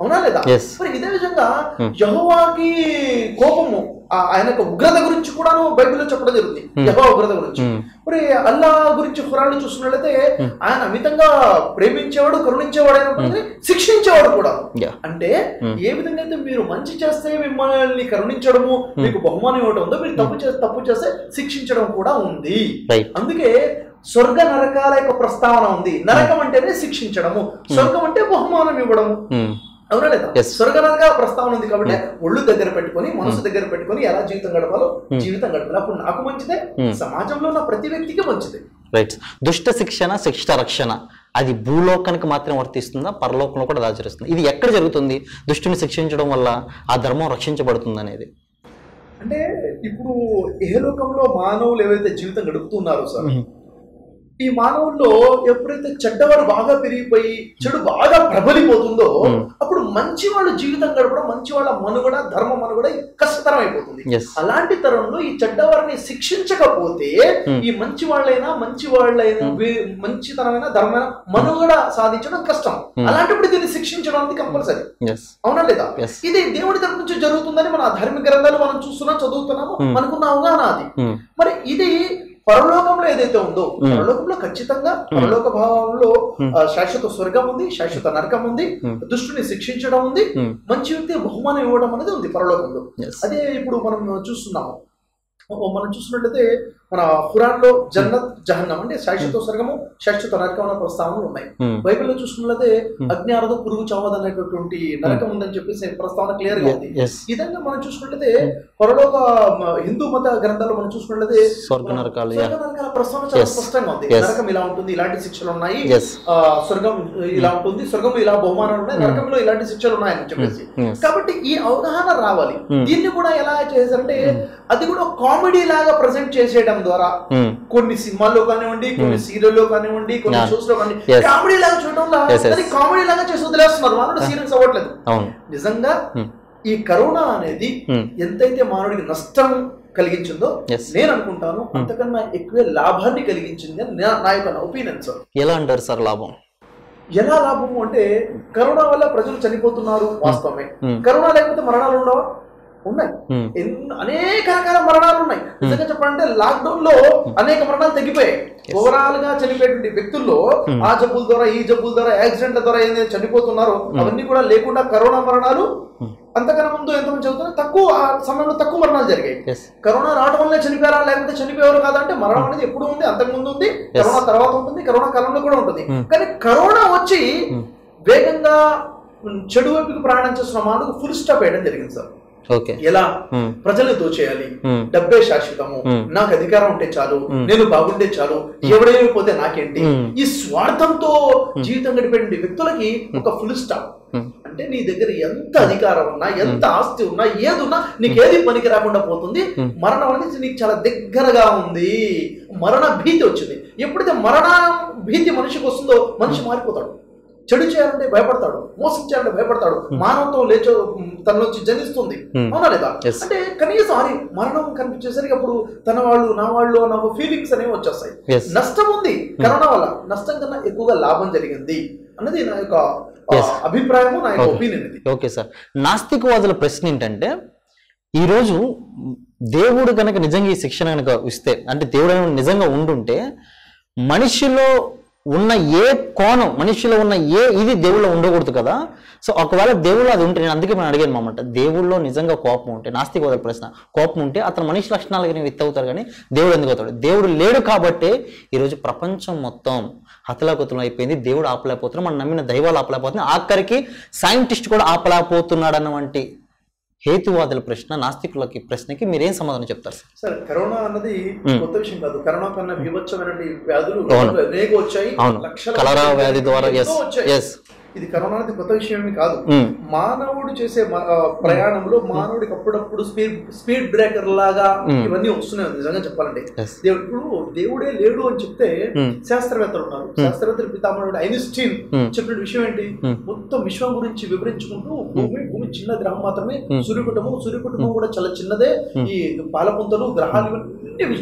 అవునా లేదా Yes. మరి ఇదే విధంగా యహోవాకి కోపము ఆ- ఆయన యొక్క ఉగ్రత గురించి కూడాను బైబిల్లో చెప్పడం జరుగుతుంది యహోవా ఉగ్రత గురించి Hmm. మరి అల్లా గురించి ఖురాన్ని చూస్తున్నట్లయితే ఆయన అమితంగా ప్రేమించేవాడు కరుణించేవాడు అయినప్పటికీ శిక్షించేవాడు కూడా Yeah. అంటే ఏ విధంగా అయితే మీరు మంచి చేస్తే మిమ్మల్ని కరుణించడము మీకు బహుమానం ఇవ్వడం ఉందో మీరు తప్పు చేస్తే తప్పు చేస్తే శిక్షించడం కూడా ఉంది రైట్ అందుకే స్వర్గ నరకాల యొక్క ప్రస్తావన ఉంది నరకం అంటేనే శిక్షించడము స్వర్గం అంటే బహుమానం ఇవ్వడము అవునా లేదా Yes. స్వర్గ నరకాల ప్రస్తావన ఉంది కాబట్టి ఒళ్ళు దగ్గర పెట్టుకొని మనసు దగ్గర పెట్టుకొని ఎలా జీవితం గడపాలో జీవితం గడపాలి అప్పుడు నాకు మంచిదే సమాజంలో ఉన్న ప్రతి వ్యక్తికి మంచిదే రైట్ దుష్ట శిక్షణ శిక్ష రక్షణ అది భూలోకానికి మాత్రం వర్తిస్తుందా పరలోకంలో కూడా అది ఆచరిస్తుంది ఇది ఎక్కడ జరుగుతుంది దుష్టుని శిక్షించడం వల్ల ఆ ధర్మం రక్షించబడుతుంది అనేది అంటే ఇప్పుడు ఏ లోకంలో మానవులు ఏవైతే జీవితం గడుపుతున్నారో సార్ ఈ మానవుల్లో ఎప్పుడైతే చెడ్డవాడు బాగా పెరిగిపోయి చెడు బాగా ప్రబలిపోతుందో అప్పుడు మంచి వాళ్ళ జీవితం గడపడం మంచి వాళ్ళ మనుగడ ధర్మ మనుగడ కష్టతరం అయిపోతుంది Yes. అలాంటి తరంలో ఈ చెడ్డవారిని శిక్షించకపోతే ఈ మంచి వాళ్ళైనా మంచి వాళ్ళైనా వే- మంచితనమైన ధర్మమైన మనుగడ సాధించడం కష్టం అలాంటప్పుడు దీన్ని శిక్షించడం అనేది కంపల్సరీ ఎస్ అవునా లేదా Yes. ఇది దేవుడి తరపు నుంచి జరుగుతుందని మన ధార్మిక గ్రంథాలు మనం చూస్తున్నాం చదువుతున్నాము మనకున్న అవగాహన అది మరి ఇది పరలోకంలో ఏదైతే ఉందో పరలోకంలో ఖచ్చితంగా పరలోక భావంలో ఆ, శాశ్వత స్వర్గం ఉంది శాశ్వత నరకం ఉంది దుష్టుని శిక్షించడం ఉంది మంచి వ్యక్తి బహుమానం ఇవ్వడం అనేది ఉంది పరలోకంలో ఎస్ అదే ఇప్పుడు మనం చూస్తున్నాము ఓ, మనం చూసినట్లయితే మన ఖురాన్లో జన్నత్ జహన్నం అంటే శాశ్వత స్వర్గము శాశ్వత నరకం అనే ప్రస్తావనలు ఉన్నాయి బైబిల్లో చూసుకున్నట్లయితే అగ్నిఆరదు పురుగు చావదు అనేటటువంటి నరకం ఉందని చెప్పేసి ప్రస్తావన క్లియర్ గా ఉంది ఎస్ ఈ విధంగా మనం చూసుకున్నట్లయితే పరలోక మ, హిందూ మత గ్రంథాల్లో మనం చూసుకున్నట్లయితే స్వర్గ నరకాలు స్వర్గ నరకాల ప్రస్తావన చాలా Yes. స్పష్టంగా ఉంది Yes. నరకం ఇలా ఉంటుంది ఇలాంటి శిక్షలు ఉన్నాయి ఎస్ ఆ, స్వర్గం ఇలా ఉంటుంది స్వర్గం ఇలా బహుమానాలు ఉన్నాయి నరకంలో ఇలాంటి శిక్షలు ఉన్నాయని చెప్పేసి Yes. కాబట్టి ఈ అవగాహన రావాలి దీన్ని కూడా ఎలా చేశారంటే అది కూడా కామెడీ లాగా ప్రజెంట్ చేసేయడం ద్వారా కొన్ని సినిమాల్లో కానివ్వండి కొన్ని సీరియల్లో కానివ్వండి కొన్ని Yeah. షోస్ లో కానీ Yes. కామెడీ లాగా చూడడం వల్ల Yes, yes. దాన్ని కామెడీ లాగా చేసి వదిలేస్తున్నారు మానవుడు సీరియస్ అవ్వట్లేదు అవును నిజంగా Hmm. ఈ కరోనా అనేది Hmm. ఎంతైతే మానవుడికి నష్టం కలిగించిందో Yes. నేను అనుకుంటాను అంతకన్నా ఎక్కువే లాభాన్ని కలిగించింది అని నా- నా యొక్క ఒపీనియన్ సార్ ఎలా అంటారు సార్ లాభం ఎలా లాభము అంటే కరోనా వల్ల ప్రజలు చనిపోతున్నారు వాస్తవమే Hmm. కరోనా లేకపోతే మరణాలు ఉండవా ఉన్నాయి Hmm. ఎన్- అనేక రకాల మరణాలు ఉన్నాయి నిజంగా చెప్పాలంటే లాక్డౌన్ లో అనేక మరణాలు తగ్గిపోయాయి ఓవరాల్ గా చనిపోయేటువంటి వ్యక్తుల్లో ఆ జబ్బుల ద్వారా ఈ జబ్బుల ద్వారా యాక్సిడెంట్ల ద్వారా ఏదైతే చనిపోతున్నారో అవన్నీ కూడా లేకుండా కరోనా మరణాలు అంతకన్నా ముందు ఎంతమంది చదువుతున్నారు తక్కువ ఆ సమయంలో తక్కువ మరణాలు జరిగాయి ఎస్ కరోనా రావడం వల్లే చనిపోయారా లేకపోతే చనిపోయారు కాదంటే మరణం అనేది ఎప్పుడు ఉంది అంతకు ముందు ఉంది కరోనా తర్వాత ఉంటుంది కరోనా కాలంలో కూడా ఉంటుంది కానీ కరోనా వచ్చి వేగంగా ఉమ్, చెడు వైపుకి ప్రయాణం చేస్తున్న మానవుకు ఫుల్ స్టాప్ వేయడం జరిగింది సార్ ఓకే ఎలా ప్రజల్ని దోచేయాలి Hmm. డబ్బే శాశ్వతము Hmm. నాకు అధికారం ఉంటే చాలు నేను బాగుంటే చాలు ఎవడేమైపోతే నాకేంటి Hmm. ఈ స్వార్థంతో జీవితం గడిపే వ్యక్తులకి ఒక ఫుల్ స్టాప్ అంటే నీ దగ్గర ఎంత అధికారం ఉన్నా ఎంత ఆస్తి ఉన్నా ఏది ఉన్నా నీకు ఏది పనికి రాకుండా పోతుంది మరణం అనేది నీకు చాలా దగ్గరగా ఉంది మరణ భీతి వచ్చింది ఎప్పుడైతే మరణ భీతి మనిషికి వస్తుందో మనిషి మారిపోతాడు చెడు చేయాలంటే భయపడతాడు మోసం చేయాలంటే భయపడతాడు మానవత్వం లేచో తన నుంచి జనిస్తుంది Hmm. అవునా లేదా Yes. అంటే కనీసం అది మరణం కనిపించేసరికి అప్పుడు తన వాళ్ళు నా వాళ్ళు అన్న ఫీలింగ్స్ అనేవి వచ్చేస్తాయి Yes. నష్టం ఉంది కరోనా వల్ల నష్టం కన్నా ఎక్కువగా లాభం జరిగింది అన్నది నా యొక్క ఆ, Yes. అభిప్రాయము నా యొక్క Okay. ఒపీనియన్ ఇది ఓకే సార్ నాస్తికవాదుల ప్రశ్న ఏంటంటే ఈరోజు దేవుడు కనుక నిజంగా ఈ శిక్షణ కనుక ఇస్తే అంటే దేవుడు అనేవాడు నిజంగా ఉండుంటే మనిషిలో ఉన్న ఏ కోణం మనిషిలో ఉన్న ఏ ఇది దేవుళ్ళో ఉండకూడదు కదా సో ఒకవేళ దేవుళ్ళు అది ఉంటే నేను అందుకే మనం అడిగాను మామట దేవుళ్ళో నిజంగా కోపం ఉంటే నాస్తికవాదుల ప్రశ్న కోపం ఉంటే అతను మనిషి లక్షణాలు కానీ విత్ అవుతారు కానీ దేవుడు ఎందుకు అవుతాడు దేవుడు లేడు కాబట్టే ఈరోజు ప్రపంచం మొత్తం హతలాకుతలం అయిపోయింది దేవుడు ఆపలేకపోతున్నాడు మనం నమ్మిన దైవాలు ఆపలేకపోతున్నాయి ఆఖరికి సైంటిస్ట్ కూడా ఆపలేకపోతున్నాడు అన్నవంటి హేతువాదుల ప్రశ్న నాస్తికులకి ప్రశ్నకి మీరేం సమాధానం చెప్తారు సార్ సరే కరోనా అన్నది కొత్త విషయం కాదు కరోనా కన్నా విభత్సమైనటువంటి వ్యాధులు అవును. అనేక వచ్చాయి అవును. లక్షల కలరా మంది వ్యాధి ద్వారా, ఎన్నో yes, వచ్చాయి. yes. ఇది కరోనా అనేది కొత్త విషయం ఏమి కాదు మ్మ్. మానవుడు చేసే మ- ఆ, ప్రయాణంలో మానవుడికి అప్పుడప్పుడు స్పీడ్ స్పీడ్ బ్రేకర్ లాగా ఇవన్నీ వస్తున్నాయి నిజంగా చెప్పాలంటే Yes. దేవుడు ఇప్పుడు దేవుడే లేడు అని చెప్తే మ్మ్. శాస్త్రవేత్తలు ఉన్నారు శాస్త్రవేత్తలు పితామహుడు ఐన్స్టీన్ మ్మ్. చెప్పిన విషయం ఏంటి మ్మ్. మొత్తం విశ్వం గురించి వివరించుకుంటూ భూమి భూమి చిన్న గ్రహం మాత్రమే సూర్యకుటము సూర్యకుటుంబం కూడా చాలా చిన్నదే ఈ పాలపుంతలు గ్రహాలు ఇవన్నీ విశ్వం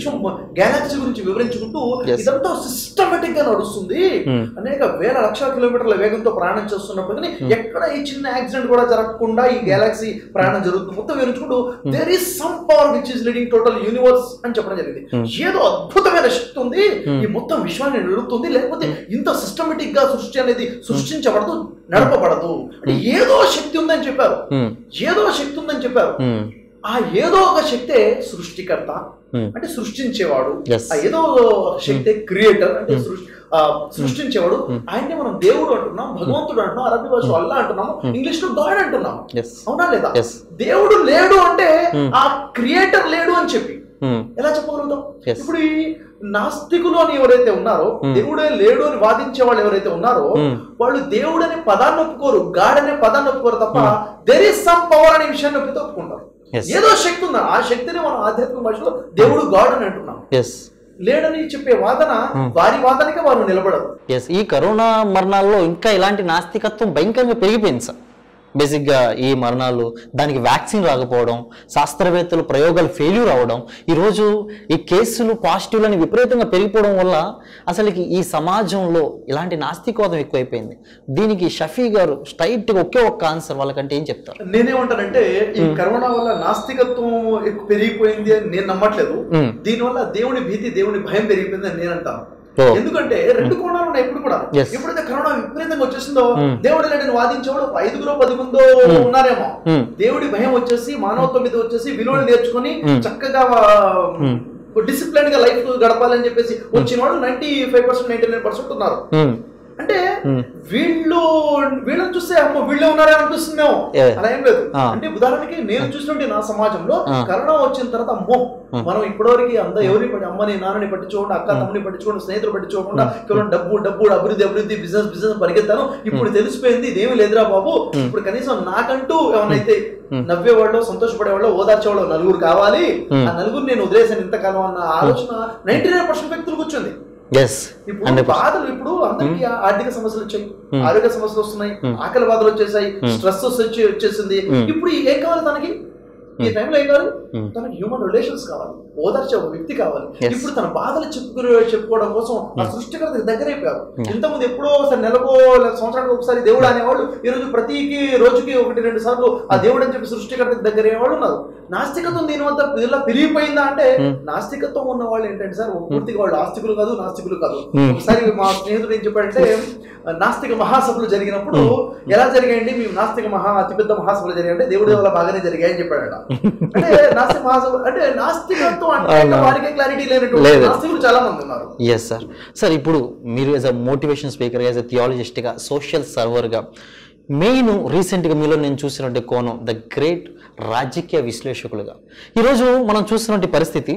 గెలాక్సీ గురించి వివరించుకుంటూ Yes. ఇదంతా సిస్టమేటిక్ గా నడుస్తుంది Hmm. అనేక వేల లక్షల కిలోమీటర్ల వేగంతో ప్రయాణం చేస్తున్నప్పటికీ ఎక్కడ ఈ చిన్న యాక్సిడెంట్ కూడా జరగకుండా ఈ గెలాక్సీ ప్రయాణం జరుగుతుంది మొత్తం వివరించుకుంటూ there is some power which is leading total universe అని చెప్పడం జరిగింది ఏదో అద్భుతమైన శక్తి ఉంది ఈ మొత్తం విశ్వాన్ని నడుపుతుంది లేకపోతే ఇంత సిస్టమేటిక్ గా సృష్టి అనేది సృష్టించబడదు నడపబడదు అంటే ఏదో శక్తి ఉందని చెప్పారు Hmm. ఏదో శక్తి ఉందని చెప్పారు Hmm. ఆ ఏదో ఒక శక్తే సృష్టికర్త Hmm. అంటే సృష్టించేవాడు Yes. ఆ ఏదో శక్తి క్రియేటర్ అంటే సృష్టి ఆ, సృష్టించేవాడు ఆయన్ని మనం దేవుడు అంటున్నాం భగవంతుడు అంటున్నాం అరబీ భాష అల్లా అంటున్నాము ఇంగ్లీష్ లో గాడ్ అంటున్నాం Yes. అవునా లేదా Yes. దేవుడు లేడు అంటే ఆ క్రియేటర్ లేడు అని చెప్పి Hmm. ఎలా చెప్పగలుగుతాం Yes. ఇప్పుడు ఈ నాస్తికులు అని ఎవరైతే ఉన్నారో దేవుడే లేడు అని వాదించే వాళ్ళు ఎవరైతే ఉన్నారో Hmm. వాళ్ళు దేవుడు అనే పదాన్ని ఒప్పుకోరు గాడ్ అనే పదాన్ని ఒప్పుకోరు తప్ప దెర్ ఇస్ సమ్ పవర్ అనే విషయాన్ని ఒప్పితే ఒప్పుకుంటారు Yes. ఏదో శక్తి ఉందా ఆ శక్తిని మనం ఆధ్యాత్మిక భాషలో దేవుడు గాడ్ అని అంటున్నాం ఎస్ లేడని చెప్పే వాదన వారి వాదనకే వారు నిలబడరు ఎస్ ఈ కరోనా మరణాల్లో ఇంకా ఇలాంటి నాస్తికత్వం భయంకరంగా పెరిగిపోయింది సార్ బేసిక్గా ఈ మరణాలు దానికి వ్యాక్సిన్ రాకపోవడం శాస్త్రవేత్తలు ప్రయోగాలు ఫెయిల్యూర్ అవ్వడం ఈరోజు ఈ కేసులు పాజిటివ్లని విపరీతంగా పెరిగిపోవడం వల్ల అసలుకి ఈ సమాజంలో ఇలాంటి నాస్తికవాదం ఎక్కువైపోయింది దీనికి షఫీ గారు స్ట్రైట్గా ఒకే ఒక్క ఆన్సర్ వాళ్ళకంటే ఏం చెప్తారు నేనేమంటానంటే ఈ కరోనా వల్ల నాస్తికత్వం ఎక్కువ పెరిగిపోయింది అని నేను నమ్మట్లేదు Hmm. దీనివల్ల దేవుని భీతి దేవుని భయం పెరిగిపోయింది అని నేను అంటాను Oh. ఎందుకంటే రెండు కోణాలు ఉన్నాయి ఇప్పుడు కూడా Yes. ఎప్పుడైతే కరోనా విపరీతంగా వచ్చేసిందో Hmm. దేవుడు లేడని వాదించేవాడు ఒక ఐదుగురో పది మందో ఉన్నారేమో Hmm. దేవుడి భయం వచ్చేసి మానవత్వం మీద వచ్చేసి విలువలు నేర్చుకొని Hmm. చక్కగా డిసిప్లిన్ గా లైఫ్ గడపాలని చెప్పేసి వచ్చిన వాళ్ళు ninety five percent ninety nine percent ఉన్నారు Hmm. అంటే Hmm. వీళ్ళు వీళ్ళని చూస్తే అమ్మ వీళ్ళే ఉన్నారే అనిపిస్తుందేమో Yeah. అలా ఏం లేదు Ah. అంటే ఉదాహరణకి నేను చూసినట్టు నా సమాజంలో Ah. కరోనా వచ్చిన తర్వాత అమ్మో మనం ఇప్పటివరకు అంత ఎవరిని పట్టి అమ్మని నాన్నని పట్టించుకోకుండా అక్క తమ్ముని పట్టించుకోకుండా స్నేహితులు పట్టించుకోకుండా కేవలం డబ్బు డబ్బు అభివృద్ధి అభివృద్ధి బిజినెస్ బిజినెస్ పరిగెత్తాను ఇప్పుడు తెలిసిపోయింది ఇదేమి లేదురా బాబు ఇప్పుడు కనీసం నాకంటూ ఏమన్నైతే నవ్వేవాళ్ళు సంతోషపడేవాళ్ళు ఓదార్చేవాళ్ళు నలుగురు కావాలి ఆ నలుగురు నేను వదిలేసాను ఇంతకాలం అన్న ఆలోచన నైన్టీ నైన్ పర్సెంట్ వ్యక్తులు కూర్చుంది ఎస్ ఇప్పుడు హండ్రెడ్ బాధలు ఇప్పుడు అందరికి ఆర్థిక సమస్యలు వచ్చాయి ఆరోగ్య సమస్యలు వస్తున్నాయి ఆకలి బాధలు వచ్చేసాయి స్ట్రెస్ వచ్చి వచ్చేసింది ఇప్పుడు ఏం కావాలి తనకి ఈ టైంలో ఏం కావాలి తనకి హ్యూమన్ రిలేషన్స్ కావాలి ఓదార్చే ఒక వ్యక్తి కావాలి Yes. ఇప్పుడు తన బాధలు చెప్పుకునే చెప్పుకోవడం కోసం ఆ సృష్టికర్తకి దగ్గరైపోయారు ఇంతకుముందు ఎప్పుడో ఒకసారి నెలకో లేదా సంవత్సరానికి ఒకసారి దేవుడు అనేవాళ్ళు ఈ రోజు ప్రతికి రోజుకి ఒకటి రెండు సార్లు ఆ దేవుడు అని చెప్పి సృష్టికర్తకి దగ్గర వాళ్ళు ఉన్నారు నాస్తికత్వం దీని వద్ద ఇలా పెరిగిపోయిందా అంటే నాస్తికత్వం ఉన్న వాళ్ళు ఏంటంటే సార్ పూర్తిగా వాళ్ళు ఆస్తికులు కాదు నాస్తికులు కాదు ఒకసారి మా స్నేహితుడు ఏం చెప్పాడంటే నాస్తిక మహాసభలు జరిగినప్పుడు ఎలా జరిగాయండి మేము నాస్తిక మహా అతిపెద్ద మహాసభలు జరిగాయంటే దేవుడి వల్ల బాగానే జరిగాయని చెప్పాడట అంటే నాస్తిక మహాసభ అంటే నాస్తికత్వం అంటే అవునా. వారికే క్లారిటీ లేనటువంటి లేదు. నాస్తికులు చాలా మంది ఉన్నారు ఎస్ సార్ సార్ ఇప్పుడు మీరు as a motivation speaker as a థియాలజిస్ట్గా సోషల్ సర్వర్గా మెయిన్ రీసెంట్గా మీలో నేను చూసినట్టు కోణం ద గ్రేట్ రాజకీయ విశ్లేషకులుగా ఈరోజు మనం చూస్తున్నటువంటి పరిస్థితి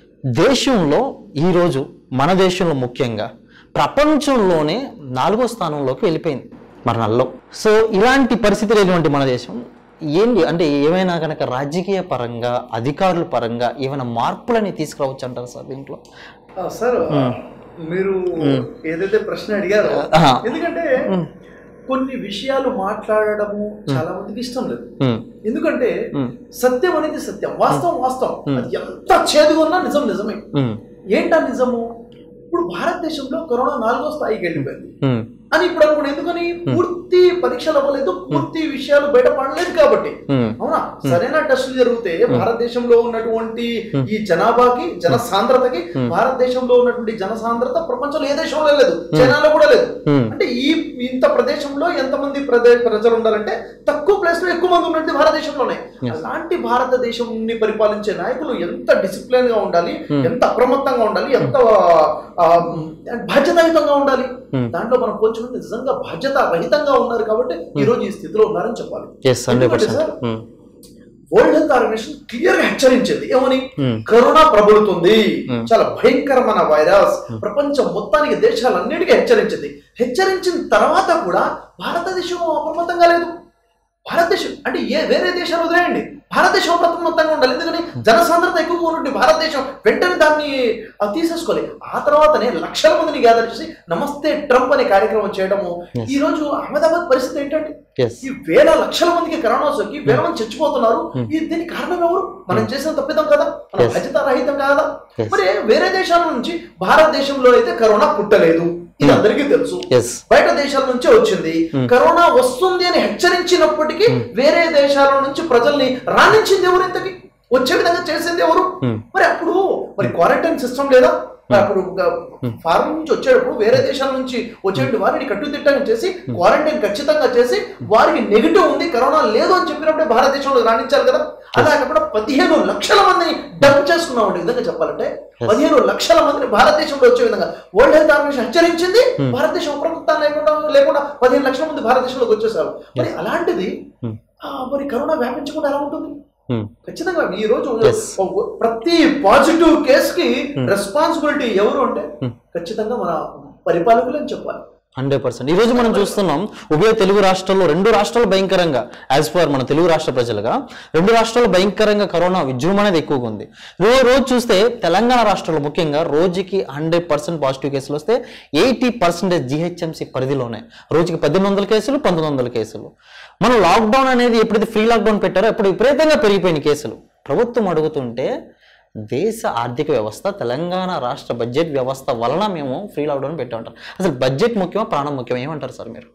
దేశంలో ఈరోజు మన దేశంలో ముఖ్యంగా ప్రపంచంలోనే నాలుగో స్థానంలోకి వెళ్ళిపోయింది మరణాల్లో సో ఇలాంటి పరిస్థితి లేనటువంటి మన దేశం ఏంటి అంటే ఏమైనా కనుక రాజకీయ పరంగా అధికారుల పరంగా ఏమైనా మార్పులని తీసుకురావచ్చు అంటారు సార్ దీంట్లో ఆ, సార్ మీరు ఏదైతే ప్రశ్న అడిగారో ఆహా. ఎందుకంటే కొన్ని విషయాలు మాట్లాడడము చాలా మందికి ఇష్టం లేదు ఉమ్, ఎందుకంటే సత్యం అనేది సత్యం వాస్తవం వాస్తవం అది ఎంత చేదుగా ఉన్నా నిజం నిజమే ఉమ్, ఏంటా నిజము ఇప్పుడు భారతదేశంలో కరోనా నాలుగో స్థాయికి వెళ్ళిపోయింది ఉమ్, అని ఇప్పుడు అనుకోండి ఎందుకని పూర్తి పరీక్షలు అవ్వలేదు పూర్తి విషయాలు బయట పడలేదు కాబట్టి ఉమ్, అవునా సరైన టెస్టులు జరిగితే భారతదేశంలో ఉన్నటువంటి ఈ జనాభాకి జన సాంద్రతకి భారతదేశంలో ఉన్నటువంటి జన సాంద్రత ప్రపంచంలో ఏ దేశంలో లేదు చైనాలో కూడా లేదు Hmm. అంటే ఈ ఇంత ప్రదేశంలో ఎంతమంది ప్రదే ప్రజలు ఉండాలంటే తక్కువ ప్లేస్ లో ఎక్కువ మంది ఉన్నది భారతదేశంలోనే అలాంటి భారతదేశంని పరిపాలించే నాయకులు ఎంత డిసిప్లిన్ గా ఉండాలి ఎంత అప్రమత్తంగా ఉండాలి ఎంత ఆ, బాధ్యతాయుతంగా ఉండాలి దాంట్లో మనం పోల్చుకుంటే నిజంగా బాధ్యత రహితంగా ఉన్నారు కాబట్టి ఈ రోజు ఈ స్థితిలో ఉన్నారని చెప్పాలి ఎస్ హండ్రెడ్ ఎందుకంటే percent sir, world health organization clear గా హెచ్చరించింది ఏమని Hmm. కరోనా ప్రబలుతుంది చాలా భయంకరమైన వైరస్ ప్రపంచం మొత్తానికి దేశాలన్నిటికీ హెచ్చరించింది హెచ్చరించిన తర్వాత కూడా భారతదేశం అప్రమత్తంగా లేదు భారతదేశం అంటే ఏ వేరే దేశాలు వదిలేయండి భారతదేశం అప్రమత్తం అప్రమత్తంగా ఉండాలి ఎందుకని జనసాంద్రత ఎక్కువగా ఉన్నట్టు భారతదేశం వెంటనే దాన్ని ఆ, తీసేసుకోవాలి ఆ తర్వాతనే లక్షల మందిని గ్యాదర్ చేసి నమస్తే ట్రంప్ అనే కార్యక్రమం చేయడము Yes. ఈ రోజు అహ్మదాబాద్ పరిస్థితి ఏంటంటే ఎస్ ఈ వేల లక్షల మందికి కరోనా సోకి వేల మంది చచ్చిపోతున్నారు ఈ దీనికి కారణం ఎవరు మనం చేసిన తప్పిదం కదా మనం Yes. బాధ్యత రహితం కాదా Yes. మరి వేరే దేశాల నుంచి భారతదేశంలో అయితే కరోనా పుట్టలేదు ఇది అందరికీ తెలుసు ఎస్ బయట దేశాల నుంచే వచ్చింది కరోనా వస్తుంది అని హెచ్చరించినప్పటికీ వేరే దేశాల నుంచి ప్రజల్ని రాణించింది ఎవరు ఇంతకి వచ్చే విధంగా చేసింది ఎవరు Hmm. మరి అప్పుడు మరి క్వారంటైన్ సిస్టమ్ లేదా మరి అప్పుడు ఫారెన్ నుంచి వచ్చేటప్పుడు వేరే దేశాల నుంచి వచ్చేటువంటి వారిని కట్టుదిట్టంగా చేసి క్వారంటైన్ ఖచ్చితంగా చేసి వారికి నెగిటివ్ ఉంది కరోనా లేదు అని చెప్పినప్పుడే భారతదేశంలో రాణించాలి కదా అలా కాకుండా పదిహేను లక్షల మందిని డంప్ చేసుకున్నాం అంటే విధంగా చెప్పాలంటే పదిహేను లక్షల మందిని భారతదేశంలో వచ్చే విధంగా వరల్డ్ హెల్త్ ఆర్గనైజేషన్ హెచ్చరించింది భారతదేశం అప్రమత్తం లేకుండా లేకుండా పదిహేను లక్షల మంది భారతదేశంలోకి వచ్చేసారు మరి అలాంటిది Hmm. ఆ, మరి కరోనా వ్యాపించకుండా ఎలా ఉంటుంది Hmm. ఖచ్చితంగా ఈ రోజు Yes. ప్రతి పాజిటివ్ కేసుకి రెస్పాన్సిబిలిటీ ఎవరు అంటే ఖచ్చితంగా మన పరిపాలకులు అని చెప్పాలి హండ్రెడ్ పర్సెంట్ ఈ రోజు మనం చూస్తున్నాం ఉభయ తెలుగు రాష్ట్రాల్లో రెండు రాష్ట్రాలు భయంకరంగా యాజ్ పర్ మన తెలుగు రాష్ట్ర ప్రజలుగా రెండు రాష్ట్రాలు భయంకరంగా కరోనా విజృంభణ అనేది ఎక్కువగా ఉంది రోజు రోజు చూస్తే తెలంగాణ రాష్ట్రంలో ముఖ్యంగా రోజుకి హండ్రెడ్ పర్సెంట్ పాజిటివ్ కేసులు వస్తే ఎయిటీ పర్సెంటేజ్ జిహెచ్ఎంసీ పరిధిలోనే రోజుకి పద్దెనిమిది వందల కేసులు పంతొమ్మిది వందల కేసులు మనం లాక్డౌన్ అనేది ఎప్పుడైతే ఫ్రీ లాక్డౌన్ పెట్టారో అప్పుడు విపరీతంగా పెరిగిపోయిన కేసులు ప్రభుత్వం అడుగుతుంటే దేశ ఆర్థిక వ్యవస్థ తెలంగాణ రాష్ట్ర బడ్జెట్ వ్యవస్థ వలన మేము ఫ్రీ లాక్డౌన్ పెట్టామంటారు అసలు బడ్జెట్ ముఖ్యమా ప్రాణం ముఖ్యమా ఏమంటారు సార్ మీరు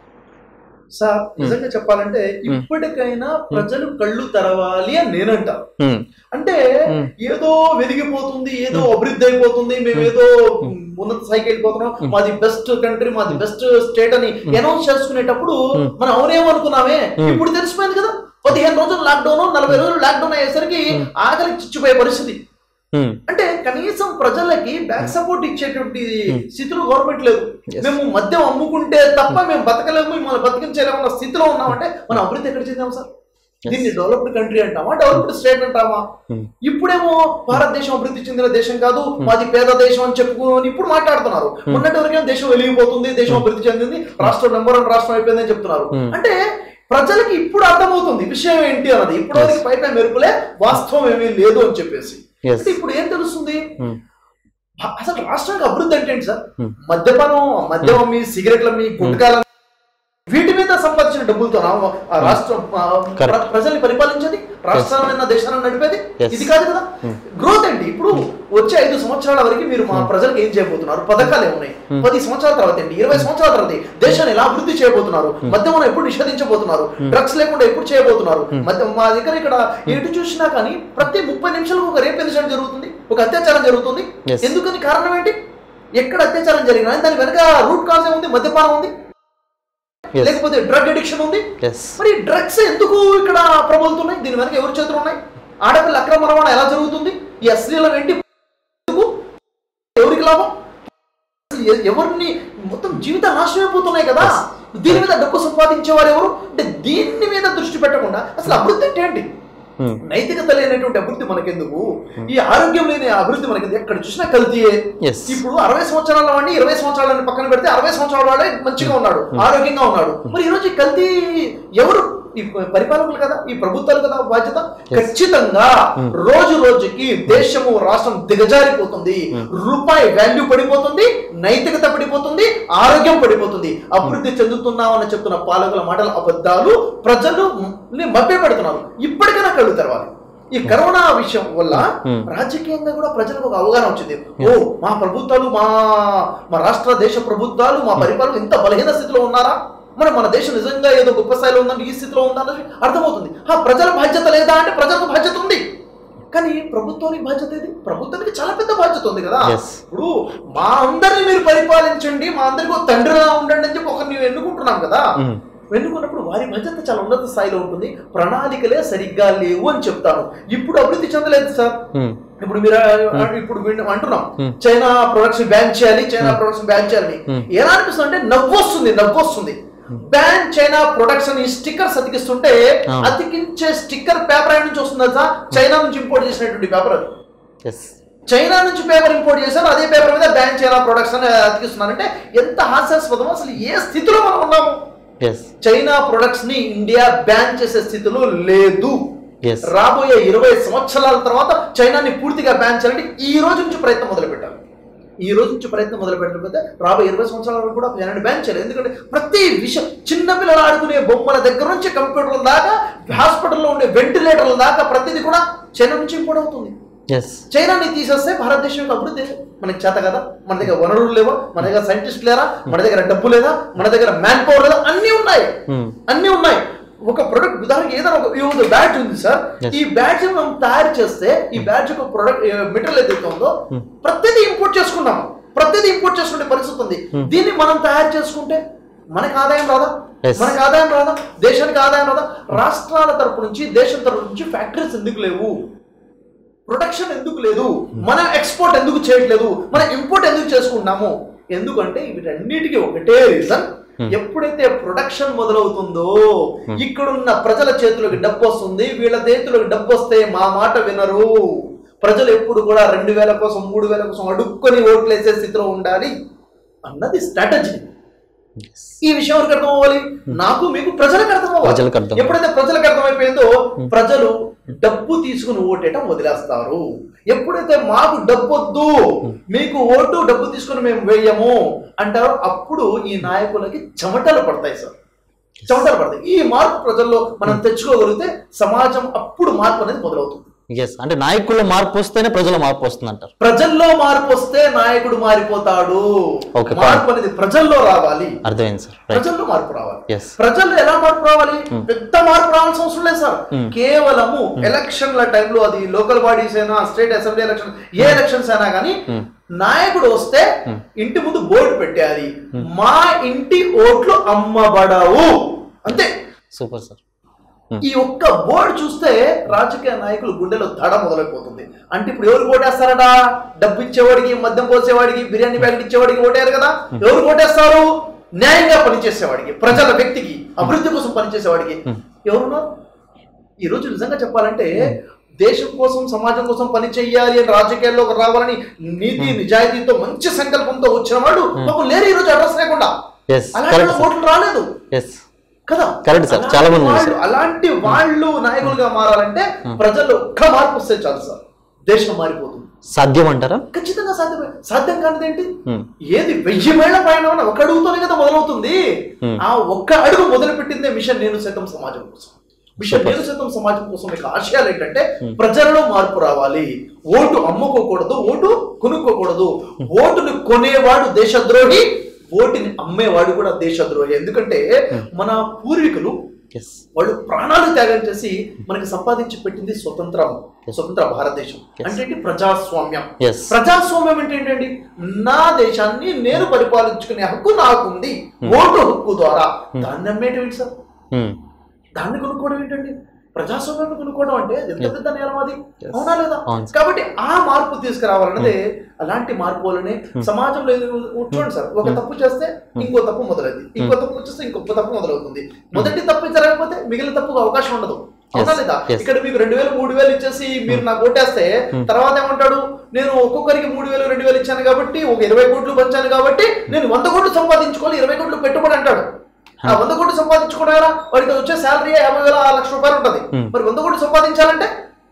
సార్ నిజంగా చెప్పాలంటే ఇప్పటికైనా ప్రజలు కళ్ళు తెరవాలి అని నేనంటా హ్మ్. అంటే Hmm. ఏదో వెలిగిపోతుంది ఏదో అభివృద్ధి అయిపోతుంది మేము ఏదో ఉన్నత స్థాయికి వెళ్ళిపోతున్నాం మాది బెస్ట్ కంట్రీ మాది బెస్ట్ స్టేట్ అని అనౌన్స్ చేసుకునేటప్పుడు మనం అవునేమనుకున్నామే ఇప్పుడు తెలిసిపోయింది కదా పదిహేను రోజులు లాక్డౌన్ నలభై రోజులు లాక్డౌన్ అయ్యేసరికి ఆకలికి చిచ్చిపోయే పరిస్థితి హ్మ్. అంటే కనీసం ప్రజలకి బ్యాక్ సపోర్ట్ ఇచ్చేటువంటి స్థితిలో గవర్నమెంట్ లేదు మేము మద్యం అమ్ముకుంటే తప్ప మేము బతకలేము మిమ్మల్ని బతికించలేమన్న స్థితిలో ఉన్నామంటే మనం అభివృద్ధి ఎక్కడ చెందాం సార్ దీన్ని డెవలప్డ్ కంట్రీ అంటామా డెవలప్డ్ స్టేట్ అంటామా Hmm. ఇప్పుడేమో భారతదేశం అభివృద్ధి చెందిన దేశం కాదు మాది పేద దేశం అని చెప్పుకొని ఇప్పుడు మాట్లాడుతున్నారు మొన్నటి వరకేమో దేశం వెలిగిపోతుంది దేశం అభివృద్ధి చెందింది రాష్ట్రం నెంబర్ వన్ రాష్ట్రం అయిపోయిందని చెప్తున్నారు అంటే ప్రజలకి ఇప్పుడు అర్థమవుతుంది విషయం ఏంటి అన్నది ఇప్పుడు వరకు పై పై మెరుపులే వాస్తవం ఏమీ లేదు అని చెప్పేసి Yes. అంటే ఇప్పుడు ఏం తెలుస్తుంది Hmm. భ- అసలు రాష్ట్రానికి అభివృద్ధి అంటే ఏంటి సార్ Hmm. మద్యపానం మద్యం అమ్మి సిగరెట్లు అమ్మి గుట్కాలు వీటి మీద సంపాదించిన డబ్బులతో ఆ రాష్ట్రం ఆ, Correct. ప్ర- ప్రజల్ని పరిపాలించేది రాష్ట్రాలైన దేశాలను నడిపేది Yes. ఇది కాదు కదా గ్రోత్ అండి ఇప్పుడు వచ్చే ఐదు సంవత్సరాల వరకు మీరు మా ప్రజలకు ఏం చేయబోతున్నారు పథకాలు ఏమున్నాయి పది సంవత్సరాల తర్వాత అండి ఇరవై సంవత్సరాల తర్వాత దేశాన్ని ఎలా అభివృద్ధి చేయబోతున్నారు మద్యం ఎప్పుడు నిషేధించబోతున్నారు డ్రగ్స్ లేకుండా ఎప్పుడు చేయబోతున్నారు మద్యం మా దగ్గర ఇక్కడ ఎటు చూసినా కానీ ప్రతి ముప్పై నిమిషాలకు ఒక రేప్ ఇన్సిడెంట్ జరుగుతుంది ఒక అత్యాచారం జరుగుతుంది Yes. ఎందుకని కారణం ఏంటి ఎక్కడ అత్యాచారం జరిగినా దాని వెనక రూట్ కాజ్ ఏముంది మద్యపానం ఉంది Yes. లేకపోతే డ్రగ్ అడిక్షన్ ఉంది ఎస్ మరి డ్రగ్స్ ఎందుకు ఇక్కడ ప్రబలుతున్నాయి దీని వెనక ఎవరి చేతులు ఉన్నాయి ఆడపిల్ల అక్రమ రవాణా ఎలా జరుగుతుంది ఈ అశ్లీలం ఏంటి ఎందుకు ఎవరికి లాభం అసలు ఎ- ఎవరిని మొత్తం జీవితాలు నాశనం అయిపోతున్నాయి కదా దీని మీద డబ్బు సంపాదించేవారు ఎవరు అంటే దీని మీద దృష్టి పెట్టకుండా అసలు అభివృద్ధి అంటే ఏంటి Hmm. నైతికత లేనటువంటి అభివృద్ధి మనకెందుకు ఈ ఆరోగ్యం లేని అభివృద్ధి మనకెందుకు ఎక్కడ చూసినా కల్తీయే Yes. ఇప్పుడు అరవై సంవత్సరాల వాడిని ఇరవై సంవత్సరాలని పక్కన పెడితే అరవై సంవత్సరాల వాడే మంచిగా ఉన్నాడు ఆరోగ్యంగా ఉన్నాడు మరి ఈ రోజు ఈ కల్తీ ఎవరు ఈ పరిపాలకులు కదా ఈ ప్రభుత్వాలు కదా బాధ్యత ఖచ్చితంగా రోజు రోజుకి దేశము రాష్ట్రం దిగజారిపోతుంది రూపాయి వాల్యూ పడిపోతుంది నైతికత పడిపోతుంది ఆరోగ్యం పడిపోతుంది అభివృద్ధి చెందుతున్నామని చెప్తున్న పాలకుల మాటలు అబద్ధాలు ప్రజలు మభ్య పెడుతున్నారు ఇప్పటికైనా కళ్ళు తెరవాలి ఈ కరోనా విషయం వల్ల రాజకీయంగా కూడా ప్రజలకు ఒక అవగాహన వచ్చింది ఓ మా ప్రభుత్వాలు మా మా రాష్ట్ర దేశ ప్రభుత్వాలు మా పరిపాలన ఇంత బలహీన స్థితిలో ఉన్నారా మరి మన దేశం నిజంగా ఏదో గొప్ప స్థాయిలో ఉందంటే ఈ స్థితిలో ఉందని అర్థమవుతుంది ఆ ప్రజల బాధ్యత లేదా అంటే ప్రజలకు బాధ్యత ఉంది కానీ ప్రభుత్వానికి బాధ్యత ఏది ప్రభుత్వానికి చాలా పెద్ద బాధ్యత ఉంది కదా Yes. ఇప్పుడు మా అందరిని మీరు పరిపాలించండి మా అందరికి ఒక తండ్రిలా ఉండండి అని చెప్పి ఒకరిని ఎన్నుకుంటున్నాం కదా Mm. ఎన్నుకున్నప్పుడు వారి బాధ్యత చాలా ఉన్నత స్థాయిలో ఉంటుంది ప్రణాళికలే సరిగ్గా లేవు అని చెప్తాను ఇప్పుడు అభివృద్ధి చెందలేదు సార్ Hmm. ఇప్పుడు మీరు ఆ- ఇప్పుడు విన్- అంటున్నాం Hmm. చైనా ప్రొడక్ట్స్ బ్యాన్ చేయాలి చైనా ప్రొడక్ట్స్ బ్యాన్ చేయాలని Hmm. ఎలా అనిపిస్తుంది అంటే నవ్వు వస్తుంది నవ్వు వస్తుంది బ్యాన్ చైనా ప్రొడక్ట్స్ అని స్టిక్కర్స్ అతికిస్తుంటే Ah. అతికించే స్టిక్కర్ పేపర్ ఎక్కడి నుంచి వస్తుందా సార్ చైనా నుంచి ఇంపోర్ట్ చేసినటువంటి పేపర్ అది ఎస్ చైనా నుంచి పేపర్ ఇంపోర్ట్ చేశారు అదే పేపర్ మీద బ్యాన్ చైనా ప్రొడక్ట్స్ అని అతికిస్తున్నారంటే ఎంత హాస్యాస్పదం అసలు ఏ స్థితిలో మనం ఉన్నాము ఎస్ చైనా ప్రొడక్ట్స్ ని ఇండియా బ్యాన్ చేసే స్థితిలో లేదు Yes. రాబోయే ఇరవై సంవత్సరాల తర్వాత చైనాని పూర్తిగా బ్యాన్ చేయాలంటే ఈ రోజు నుంచి ప్రయత్నం మొదలు పెట్టాలి ఈ రోజు నుంచి ప్రయత్నం మొదలు పెట్టకపోతే రాబోయే ఇరవై సంవత్సరాల వరకు కూడా చైనాని బ్యాన్ చేయాలి ఎందుకంటే ప్రతి విషయం చిన్న పిల్లలు ఆడుకునే బొమ్మల దగ్గర నుంచి కంప్యూటర్ల దాకా హాస్పిటల్లో ఉండే వెంటిలేటర్ల దాకా ప్రతిదీ కూడా చైనా నుంచి ఇంపోర్ట్ అవుతుంది ఎస్ చైనాని తీసేస్తే భారతదేశం యొక్క అభివృద్ధి మనకి చేత కదా మన దగ్గర వనరులు లేవా మన దగ్గర సైంటిస్ట్ లేరా మన దగ్గర డబ్బు లేదా మన దగ్గర మ్యాన్ పవర్ లేదా అన్నీ ఉన్నాయి అన్నీ ఉన్నాయి ఒక ప్రొడక్ట్ ఉదాహరణకి ఏదైనా ఒక ఈ ఒక బ్యాడ్జ్ ఉంది సార్ Yes. ఈ బ్యాడ్జ్ మనం తయారు చేస్తే ఈ బ్యాడ్జ్ ఒక ప్రొడక్ట్ మెటీరియల్ ఏదైతే ఉందో ప్రతిదీ ఇంపోర్ట్ చేసుకున్నాం ప్రతిదీ ఇంపోర్ట్ చేసుకునే పరిస్థితి ఉంది దీన్ని మనం తయారు చేసుకుంటే మనకి ఆదాయం రాదా Yes. మనకి ఆదాయం రాదా దేశానికి ఆదాయం రాదా రాష్ట్రాల తరపు నుంచి దేశం తరపు నుంచి ఫ్యాక్టరీస్ ఎందుకు లేవు ప్రొడక్షన్ ఎందుకు లేదు మనం ఎక్స్పోర్ట్ ఎందుకు చేయట్లేదు మనం ఇంపోర్ట్ ఎందుకు చేసుకుంటున్నాము ఎందుకంటే వీటన్నిటికీ ఒకటే రీజన్ ఎప్పుడైతే ప్రొడక్షన్ మొదలవుతుందో ఇక్కడున్న ప్రజల చేతులకు డబ్బు వస్తుంది వీళ్ళ చేతులకు డబ్బు వస్తే మా మాట వినరు ప్రజలు ఎప్పుడు కూడా రెండు వేల కోసం మూడు వేల కోసం అడుక్కొని ఓట్లు వేసే స్థితిలో ఉండాలి అన్నది స్ట్రాటజీ ఈ విషయం ఎవరికి అర్థం అవ్వాలి నాకు మీకు ప్రజలకు అర్థం అవ్వాలి ప్రజలకు అర్థం అవ్వాలి. ఎప్పుడైతే ప్రజలకు అర్థమైపోయిందో ప్రజలు డబ్బు తీసుకుని ఓటేయటం వదిలేస్తారు ఎప్పుడైతే మాకు డబ్బు వద్దు మీకు ఓటు డబ్బు తీసుకుని మేము వేయము అంటారో అప్పుడు ఈ నాయకులకి చెమటలు పడతాయి సార్ చెమటలు పడతాయి ఈ మార్పు ప్రజల్లో మనం తెచ్చుకోగలిగితే సమాజం అప్పుడు మార్పు అనేది మొదలవుతుంది ఎస్ అంటే నాయకుల్లో మార్పు వస్తేనే ప్రజల మార్పు వస్తుంది అంటారు ప్రజల్లో మార్పు వస్తే నాయకుడు మారిపోతాడు Okay, మార్పు అనేది ప్రజల్లో రావాలి అర్థమైంది సార్ రైట్ ప్రజల్లో మార్పు రావాలి ఎస్ ప్రజల్లో ఎలా మార్పు రావాలి పెద్ద మార్పు రావాల్సిన అవసరం లేదు సార్ కేవలము ఎలక్షన్ల టైంలో అది లోకల్ బాడీస్ అయినా స్టేట్ అసెంబ్లీ ఎలక్షన్ ఏ ఎలక్షన్స్ అయినా కానీ నాయకుడు వస్తే ఇంటి ముందు బోర్డు పెట్టాలి మా ఇంటి ఓట్లు అమ్మబడవు అంతే సూపర్ సార్ ఈ ఒక్క బోర్డు చూస్తే రాజకీయ నాయకులు గుండెలో దడ మొదలైపోతుంది అంటే ఇప్పుడు ఎవరు ఓటేస్తారట డబ్బు ఇచ్చేవాడికి మద్యం పోసేవాడికి బిర్యానీ ప్యాకెట్ ఇచ్చేవాడికి ఓటేరు కదా ఎవరు ఓటేస్తారు న్యాయంగా పనిచేసేవాడికి ప్రజల వ్యక్తికి అభివృద్ధి కోసం పనిచేసేవాడికి ఎవరున్నారు ఈ రోజు నిజంగా చెప్పాలంటే దేశం కోసం సమాజం కోసం పని చెయ్యాలి అని రాజకీయాల్లోకి రావాలని నీతి నిజాయితీతో మంచి సంకల్పంతో వచ్చిన వాడు పాపం లేరు ఈ రోజు అడ్రస్ లేకుండా ఎస్ అలాంటి కరెక్ట్ సార్ ఓట్లు రాలేదు ఎస్ కదా Correct, sir. అలాంటి చాలా మంది ఉన్నారు, వాళ్ళు- అలాంటి వాళ్ళు నాయకులుగా మారాలంటే ప్రజల్లో ఒక్క మార్పు వస్తే చాలు సార్ దేశం మారిపోతుంది సాధ్యం అంటారా ఖచ్చితంగా సాధ్యమే సాధ్యం కానిది ఏంటి Hmm. ఏది వెయ్యి మేళ్ల ప్రయాణం ఒక అడుగుతోనే కదా మొదలవుతుంది Hmm. ఆ ఒక్క అడుగు మొదలు పెట్టిందే మిషన్ నేను సైతం సమాజం కోసం మిషన్ నేను సైతం సమాజం కోసం యొక్క ఆశయాలు ఏంటంటే ప్రజలలో మార్పు రావాలి ఓటు అమ్ముకోకూడదు ఓటు కొనుక్కోకూడదు ఓటును కొనేవాడు దేశద్రోహి ఓటుని అమ్మేవాడు కూడా దేశద్రోహి ఎందుకంటే మన పూర్వీకులు ఎస్ వాళ్ళు ప్రాణాలు త్యాగం చేసి మనకి సంపాదించి పెట్టింది స్వతంత్రం స్వతంత్ర భారతదేశం అంటే ఏంటి ప్రజాస్వామ్యం ఎస్ ప్రజాస్వామ్యం అంటే ఏంటండి నా దేశాన్ని నేను పరిపాలించుకునే హక్కు నాకుంది ఓటు హక్కు ద్వారా దాన్ని నమ్మేటి సార్ దాన్ని కొనుక్కోవడం ఏంటండి ప్రజాస్వామ్యాన్ని కొనుక్కోవడం అంటే అది ఎంత పెద్ద నేరం అది Yes. అవునా లేదా అవును సార్. కాబట్టి ఆ మార్పు తీసుకురావాలన్నదే అలాంటి మార్పు వల్లనే సమాజంలో ఏదో చూడండి సార్ ఒక తప్పు చేస్తే ఇంకో తప్పు మొదలైంది ఇంకో తప్పు చేస్తే ఇంకొక తప్పు మొదలవుతుంది మొదటి తప్పు జరగకపోతే మిగిలిన తప్పుకు అవకాశం ఉండదు అవునా Yes. లేదా Yes. ఇక్కడ మీకు రెండు వేలు మూడు వేలు ఇచ్చేసి మీరు నాకు ఓటేస్తే తర్వాత ఏమంటాడు నేను ఒక్కొక్కరికి మూడు వేలు రెండు వేలు ఇచ్చాను కాబట్టి ఒక ఇరవై కోట్లు పంచాను కాబట్టి నేను వంద కోట్లు సంపాదించుకోవాలి ఇరవై కోట్లు పెట్టుబడి అంటాడు ఆ వంద కోట్లు సంపాదించుకున్నారా వాడికి వచ్చే శాలరీ యాభై వేల ఆరు లక్షల రూపాయలు ఉంటుంది Hmm. మరి వంద కోట్లు సంపాదించాలంటే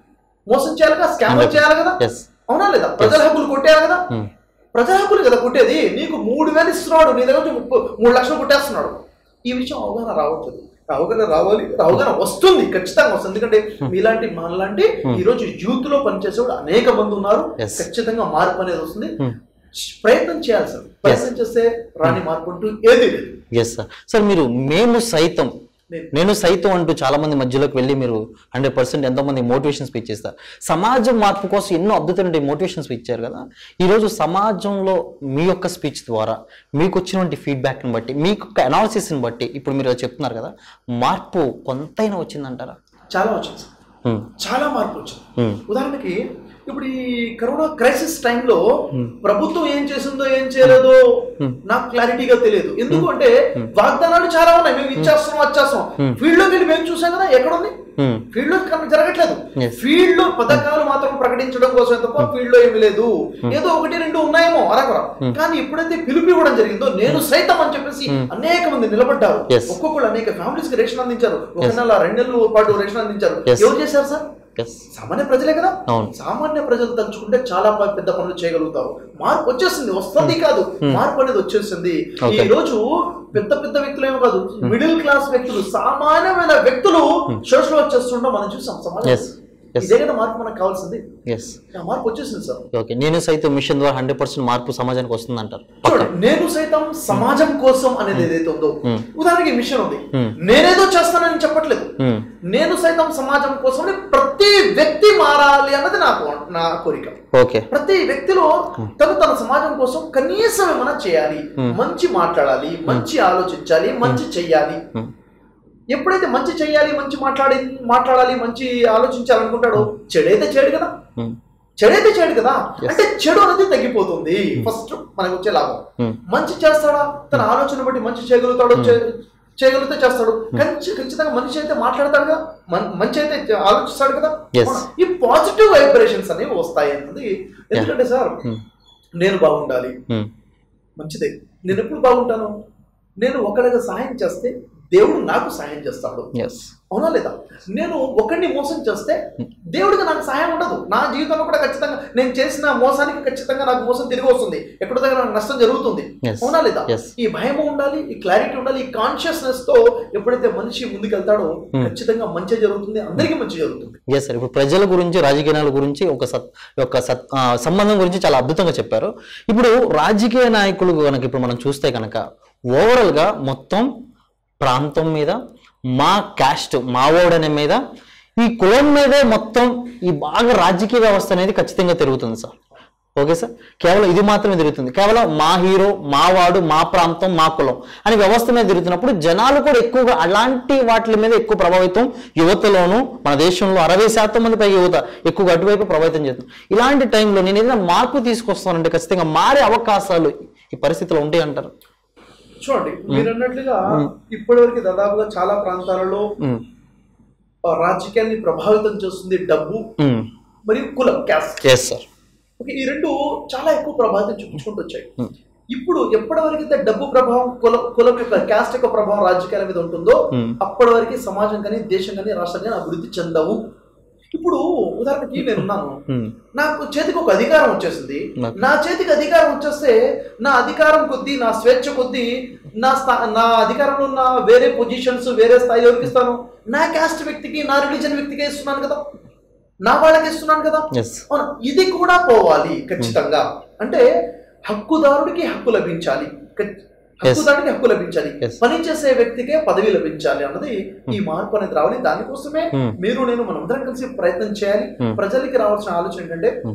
మోసం చేయాలి కదా స్కామ్ చేయాలి కదా ఎస్ అవునా లేదా ప్రజల హక్కులు కొట్టేయాలి కదా Hmm. ప్రజల హక్కులు కదా కొట్టేది నీకు మూడు వేలు ఇస్తున్నాడు నీ దగ్గర నుంచి ముప్పై- మూడు లక్షలు కొట్టేస్తున్నాడు ఈ విషయం అవగాహన రావట్లేదు అవగాహన రావాలి అవగాహన వస్తుంది ఖచ్చితంగా వస్తుంది ఎందుకంటే మీలాంటి మనలాంటి ఈ రోజు యూత్ లో పనిచేసేవాడు అనేక మంది ఉన్నారు Yes. ఖచ్చితంగా మార్పు అనేది వస్తుంది Hmm. ప్రయత్నం చేయాలి సార్ ప్రయత్నం చేస్తే రాని మార్పు అంటూ ఏది లేదు ఎస్ సార్ సార్ మీరు మేము సైతం నేను- నేను సైతం అంటూ చాలా మంది మధ్యలోకి వెళ్ళి మీరు హండ్రెడ్ పర్సెంట్ ఎంతో మంది మోటివేషన్ స్పీచ్ ఇస్తారు సమాజం మార్పు కోసం ఎన్నో అద్భుతమైన మోటివేషన్ స్పీచ్ ఇచ్చారు కదా ఈరోజు సమాజంలో మీ యొక్క స్పీచ్ ద్వారా మీకు వచ్చినటువంటి ఫీడ్బ్యాక్ని బట్టి మీకు ఒక అనాలిసిస్ని బట్టి ఇప్పుడు మీరు చెప్తున్నారు కదా మార్పు కొంతైనా వచ్చిందంటారా చాలా వచ్చింది సార్ Hmm. చాలా మార్పు వచ్చింది Hmm. ఉదాహరణకి ఇప్పుడు ఈ కరోనా క్రైసిస్ టైంలో ప్రభుత్వం ఏం చేసిందో ఏం చేయలేదో నాకు క్లారిటీగా తెలియదు ఎందుకు అంటే వాగ్దానాలు చాలా ఉన్నాయి మేము ఇచ్చేస్తున్నాం వచ్చేస్తున్నాం ఫీల్డ్ లోకి వెళ్ళి మేము చూసాం కదా ఎక్కడ ఉంది Hmm. ఫీల్డ్ లో కనుక జరగట్లేదు Yes. ఫీల్డ్ లో పథకాలు మాత్రం ప్రకటించడం కోసం తప్ప ఫీల్డ్ లో ఏమీ లేదు ఏదో ఒకటి రెండు ఉన్నాయేమో అరకొర కానీ ఎప్పుడైతే పిలుపు ఇవ్వడం జరిగిందో నేను సైతం అని చెప్పేసి అనేక మంది నిలబడ్డారు Yes. ఒక్కొక్కరు అనేక ఫ్యామిలీస్ కి రేషన్ అందించారు ఒక నెల రెండు నెలలు పాటు రేషన్ అందించారు Yes. ఎవరు చేశారు సార్ ఎస్ సామాన్య ప్రజలే కదా అవును. సామాన్య ప్రజలు తలుచుకుంటే చాలా ప- పెద్ద పనులు చేయగలుగుతారు మార్పు వచ్చేసింది వస్తుంది కాదు మార్పు అనేది వచ్చేసింది Okay. ఈ రోజు పెద్ద పెద్ద వ్యక్తులు ఏమో కాదు మిడిల్ క్లాస్ వ్యక్తులు సామాన్యమైన వ్యక్తులు సోషల్ వర్క్ చేస్తుండడం మనం చూసాం సమాజం ఎస్ ఎస్ ఇదే కదా మార్పు మనకు కావాల్సింది ఎస్ ఆ మార్పు వచ్చేసింది సార్ ఓకే నేను సైతం మిషన్ ద్వారా హండ్రెడ్ పర్సెంట్ మార్పు సమాజానికి వస్తుందంటారు చూడండి నేను సైతం సమాజం కోసం అనేది ఏదైతే ఉందో Hmm. ఉదాహరణకి మిషన్ ఉంది Hmm. నేనేదో చేస్తానని చెప్పట్లేదు మ్మ్. నేను సైతం సమాజం కోసం ప్రతి వ్యక్తి మారాలి అన్నది నాకు నా కోరిక ఓకే ప్రతి వ్యక్తిలో తను తన సమాజం కోసం కనీసం ఏమైనా చేయాలి మంచి మాట్లాడాలి మంచి ఆలోచించాలి మంచి చెయ్యాలి మ్మ్. ఎప్పుడైతే మంచి చెయ్యాలి మంచి మాట్లాడి మాట్లాడాలి మంచి ఆలోచించాలనుకుంటాడో చెడైతే చేయడు కదా మ్మ్. చెడైతే చేయడు కదా Yes. అంటే చెడు అనేది తగ్గిపోతుంది ఫస్ట్ మనకు వచ్చే లాభం మ్మ్. మంచి చేస్తాడా తన ఆలోచన బట్టి మంచి చేయగలుగుతాడో చే- చేయగలిగితే చేస్తాడు ఖచ్చి- ఖచ్చితంగా మనిషి అయితే మాట్లాడతాడు కదా మన్- మంచి అయితే చే- ఆలోచిస్తాడు కదా Yes. అవునా? ఈ పాజిటివ్ వైబ్రేషన్స్ అనేవి వస్తాయి అన్నది ఎందుకంటే సార్ మ్మ్. నేను బాగుండాలి మ్మ్. మంచిదే నేను ఎప్పుడు బాగుంటాను నేను ఒకరికి సహాయం చేస్తే దేవుడు నాకు సహాయం చేస్తాడు ఎస్ అవునా లేదా నేను ఒకరిని మోసం చేస్తే దేవుడికి నాకు సహాయం ఉండదు నా జీవితంలో కూడా ఖచ్చితంగా నేను చేసిన మోసానికి ఖచ్చితంగా నాకు మోసం తిరిగి వస్తుంది ఎక్కడో దగ్గర నాకు నష్టం జరుగుతుంది Yes. అవునా లేదా Yes. ఈ భయం ఉండాలి ఈ క్లారిటీ ఉండాలి ఈ కాన్షియస్నెస్ తో ఎప్పుడైతే మనిషి ముందుకెళ్తాడో ఖచ్చితంగా మంచి జరుగుతుంది అందరికీ మంచి జరుగుతుంది ఎస్ సార్ ఇప్పుడు ప్రజల గురించి రాజకీయాల గురించి ఒక సత్ ఒక సత్ ఆ, సంబంధం గురించి చాలా అద్భుతంగా చెప్పారు ఇప్పుడు రాజకీయ నాయకులు కనుక ఇప్పుడు మనం చూస్తే కనుక ఓవరాల్గా మొత్తం ప్రాంతం మీద మా క్యాస్ట్ మా ఓడనే మీద ఈ కులం మీదే మొత్తం ఈ బాగా రాజకీయ వ్యవస్థ అనేది ఖచ్చితంగా తిరుగుతుంది సార్ ఓకే సార్ కేవలం ఇది మాత్రమే తిరుగుతుంది కేవలం మా హీరో మా వాడు మా ప్రాంతం మా కులం అనే వ్యవస్థ మీద తిరుగుతున్నప్పుడు జనాలు కూడా ఎక్కువగా అలాంటి వాటి మీద ఎక్కువ ప్రభావితం యువతలోను మన దేశంలో అరవై శాతం మంది పైగా యువత ఎక్కువగా అటువైపు ప్రభావితం చేస్తుంది ఇలాంటి టైంలో నేను ఏదైనా మార్పు తీసుకొస్తానంటే ఖచ్చితంగా మారే అవకాశాలు ఈ పరిస్థితిలో ఉంటాయి అంటారు చూడండి మీరు అన్నట్లుగా ఇప్పటివరకు దాదాపుగా చాలా ప్రాంతాలలో ఆ, రాజకీయాన్ని ప్రభావితం చేస్తుంది డబ్బు మరియు కులం క్యాస్ట్ ఎస్ సార్ ఓకే ఈ రెండు చాలా ఎక్కువ ప్రభావితం చూపించుకుంటూ వచ్చాయి ఇప్పుడు ఎప్పటి వరకు అయితే డబ్బు ప్రభావం కుల కులం యొక్క క్యాస్ట్ యొక్క ప్రభావం రాజకీయాల మీద ఉంటుందో Hmm. అప్పటి వరకు సమాజం కానీ దేశం కానీ రాష్ట్రం కానీ అభివృద్ధి చెందవు ఇప్పుడు ఉదాహరణకి నేనున్నాను నాకు చేతికి ఒక అధికారం వచ్చేసింది నాకు- నా చేతికి అధికారం వచ్చేస్తే నా అధికారం కొద్దీ నా స్వేచ్ఛ కొద్దీ నా స్థా నా అధికారంలో ఉన్న వేరే పొజిషన్స్ వేరే స్థాయి ఎవరికి ఇస్తాను నా క్యాస్ట్ వ్యక్తికి నా రిలీజన్ వ్యక్తికి ఇస్తున్నాను కదా నా వాళ్ళకి ఇస్తున్నాను కదా ఎస్ అవును ఇది కూడా పోవాలి ఖచ్చితంగా అంటే హక్కుదారుడికి హక్కు లభించాలి ఖ- హక్కుదారుడికి హక్కు లభించాలి Yes. పని చేసే వ్యక్తికే పదవి లభించాలి అన్నది ఈ మార్పు అనేది రావాలి దానికోసమే Hmm. మీరు నేను మనందరం కలిసి ప్రయత్నం చేయాలి Hmm. ప్రజలకి రావాల్సిన ఆలోచన ఏంటంటే Hmm.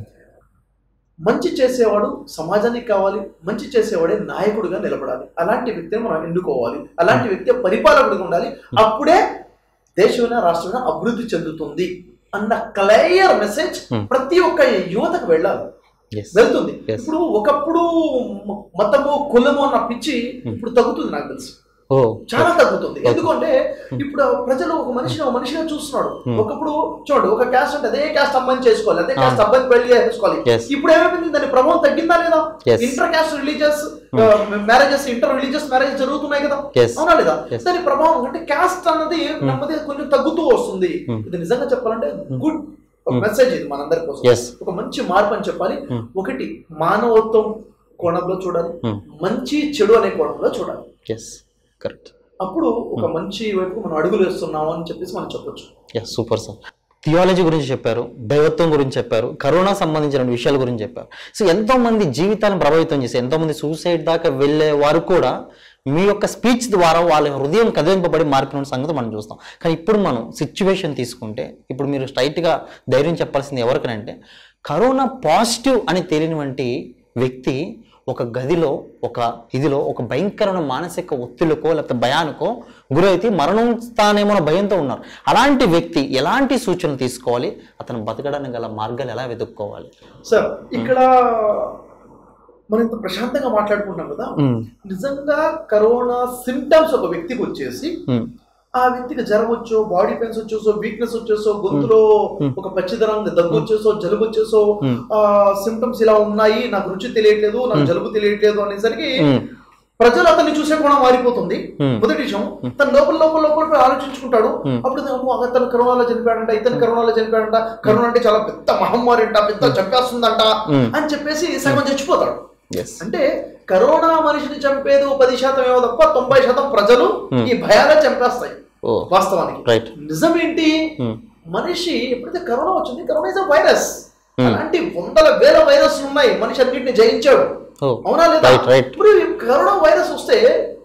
మంచి చేసేవాడు సమాజానికి కావాలి మంచి చేసేవాడే నాయకుడిగా నిలబడాలి అలాంటి వ్యక్తిని మనం ఎన్నుకోవాలి అలాంటి వ్యక్తి పరిపాలకుడిగా ఉండాలి అప్పుడే దేశమైనా రాష్ట్రమైనా అభివృద్ధి చెందుతుంది అన్న క్లియర్ మెసేజ్ Hmm. ప్రతి ఒక్క యువతకు వెళ్ళాలి ఎస్ వెళ్తుంది Yes. ఇప్పుడు ఒకప్పుడు మ- మతము కులము అన్న పిచ్చి ఇప్పుడు తగ్గుతుంది నాకు తెలుసు ఓ చాలా తగ్గుతుంది ఎందుకంటే ఇప్పుడు ప్రజలు ఒక మనిషిని ఒక మనిషిగా చూస్తున్నాడు ఒకప్పుడు చూడండి ఒక క్యాస్ట్ అంటే అదే క్యాస్ట్ అమ్మాయిని చేసుకోవాలి అదే క్యాస్ట్ అబ్బాయిని పెళ్లి చేసుకోవాలి Yes. ఇప్పుడు ఏమైంది దాని ప్రభావం తగ్గిందా లేదా Yes. Inter caste religious marriages inter religious marriage జరుగుతున్నాయి కదా Yes. అవునా లేదా Yes. దాని ప్రభావం అంటే క్యాస్ట్ అన్నది నెమ్మది కొంచెం తగ్గుతూ వస్తుంది Hmm. ఇది నిజంగా చెప్పాలంటే గుడ్ మెసేజ్ ఇది మనందరి కోసం Yes. ఒక మంచి మార్పు అని చెప్పాలి Hmm. ఒకటి మానవత్వం కోణంలో చూడాలి Hmm. మంచి చెడు అనే కోణంలో చూడాలి ఎస్ కరెక్ట్ అప్పుడు ఒక మంచి వైపు మనం అడుగులు వేస్తున్నాము అని చెప్పేసి మనం చెప్పొచ్చు ఎస్ సూపర్ సార్ థియాలజీ గురించి చెప్పారు దైవత్వం గురించి చెప్పారు కరోనా సంబంధించిన విషయాల గురించి చెప్పారు సో ఎంతో మంది జీవితాలను ప్రభావితం చేసి ఎంతో మంది సూసైడ్ దాకా వెళ్ళే వారు కూడా మీ యొక్క స్పీచ్ ద్వారా వాళ్ళ హృదయం కదిలింపబడి మారిపోయిన సంగతి మనం చూస్తాం కానీ ఇప్పుడు మనం సిచ్యువేషన్ తీసుకుంటే ఇప్పుడు మీరు స్ట్రైట్గా ధైర్యం చెప్పాల్సింది ఎవరికనంటే కరోనా పాజిటివ్ అని తెలియనివంటి వ్యక్తి ఒక గదిలో ఒక ఇదిలో ఒక భయంకరమైన మానసిక ఒత్తిడికో లేకపోతే భయానికో గురైతే మరణం స్థానేమో భయంతో ఉన్నారు అలాంటి వ్యక్తి ఎలాంటి సూచనలు తీసుకోవాలి అతను బతకడానికి గల మార్గాలు ఎలా వెతుక్కోవాలి సార్ ఇక్కడ మనం ఇంత ప్రశాంతంగా మాట్లాడుకుంటున్నాం కదా నిజంగా కరోనా సిమ్టమ్స్ ఒక వ్యక్తికి వచ్చేసి ఉమ్, ఆ వ్యక్తికి జ్వరం వచ్చో బాడీ పెయిన్స్ వచ్చేసో వీక్నెస్ వచ్చేసో గొంతులో ఒక పచ్చిదనం దగ్గు వచ్చేసో జలుబు వచ్చేసో Hmm. ఆ సిమ్టమ్స్ ఇలా ఉన్నాయి నాకు రుచి తెలియట్లేదు నాకు జలుబు తెలియట్లేదు అనేసరికి ఉమ్, ప్రజలు అతన్ని చూసే కూడా మారిపోతుంది Hmm. మొదటి విషయం తన లోపల లోపల లోపల పోయి ఆలోచించుకుంటాడు Hmm. అప్పుడు అమ్మో, అతను కరోనాలో చనిపోయాడంట ఇతను కరోనాలో చనిపోయాడంట కరోనా అంటే చాలా పెద్ద మహమ్మారి అంట పెద్ద చంపేస్తుందంట Hmm. అని చెప్పేసి సగం చచ్చిపోతాడు yes. అంటే కరోనా మనిషిని చంపేది ఓ పది శాతం ఏమో తప్ప తొంభై శాతం ప్రజలు Hmm. ఈ భయాలే చంపేస్తాయి ఓ వాస్తవానికి రైట్ నిజమేంటి ఉమ్, మనిషి ఎప్పుడైతే కరోనా వచ్చింది కరోనా ఇస్ వైరస్ Hmm. అలాంటి వందల వేల వైరస్లు ఉన్నాయి మనిషి అన్నింటిని జయించాడు ఓ అవునా లేదా రైట్ రైట్ మరి కరోనా వైరస్ వస్తే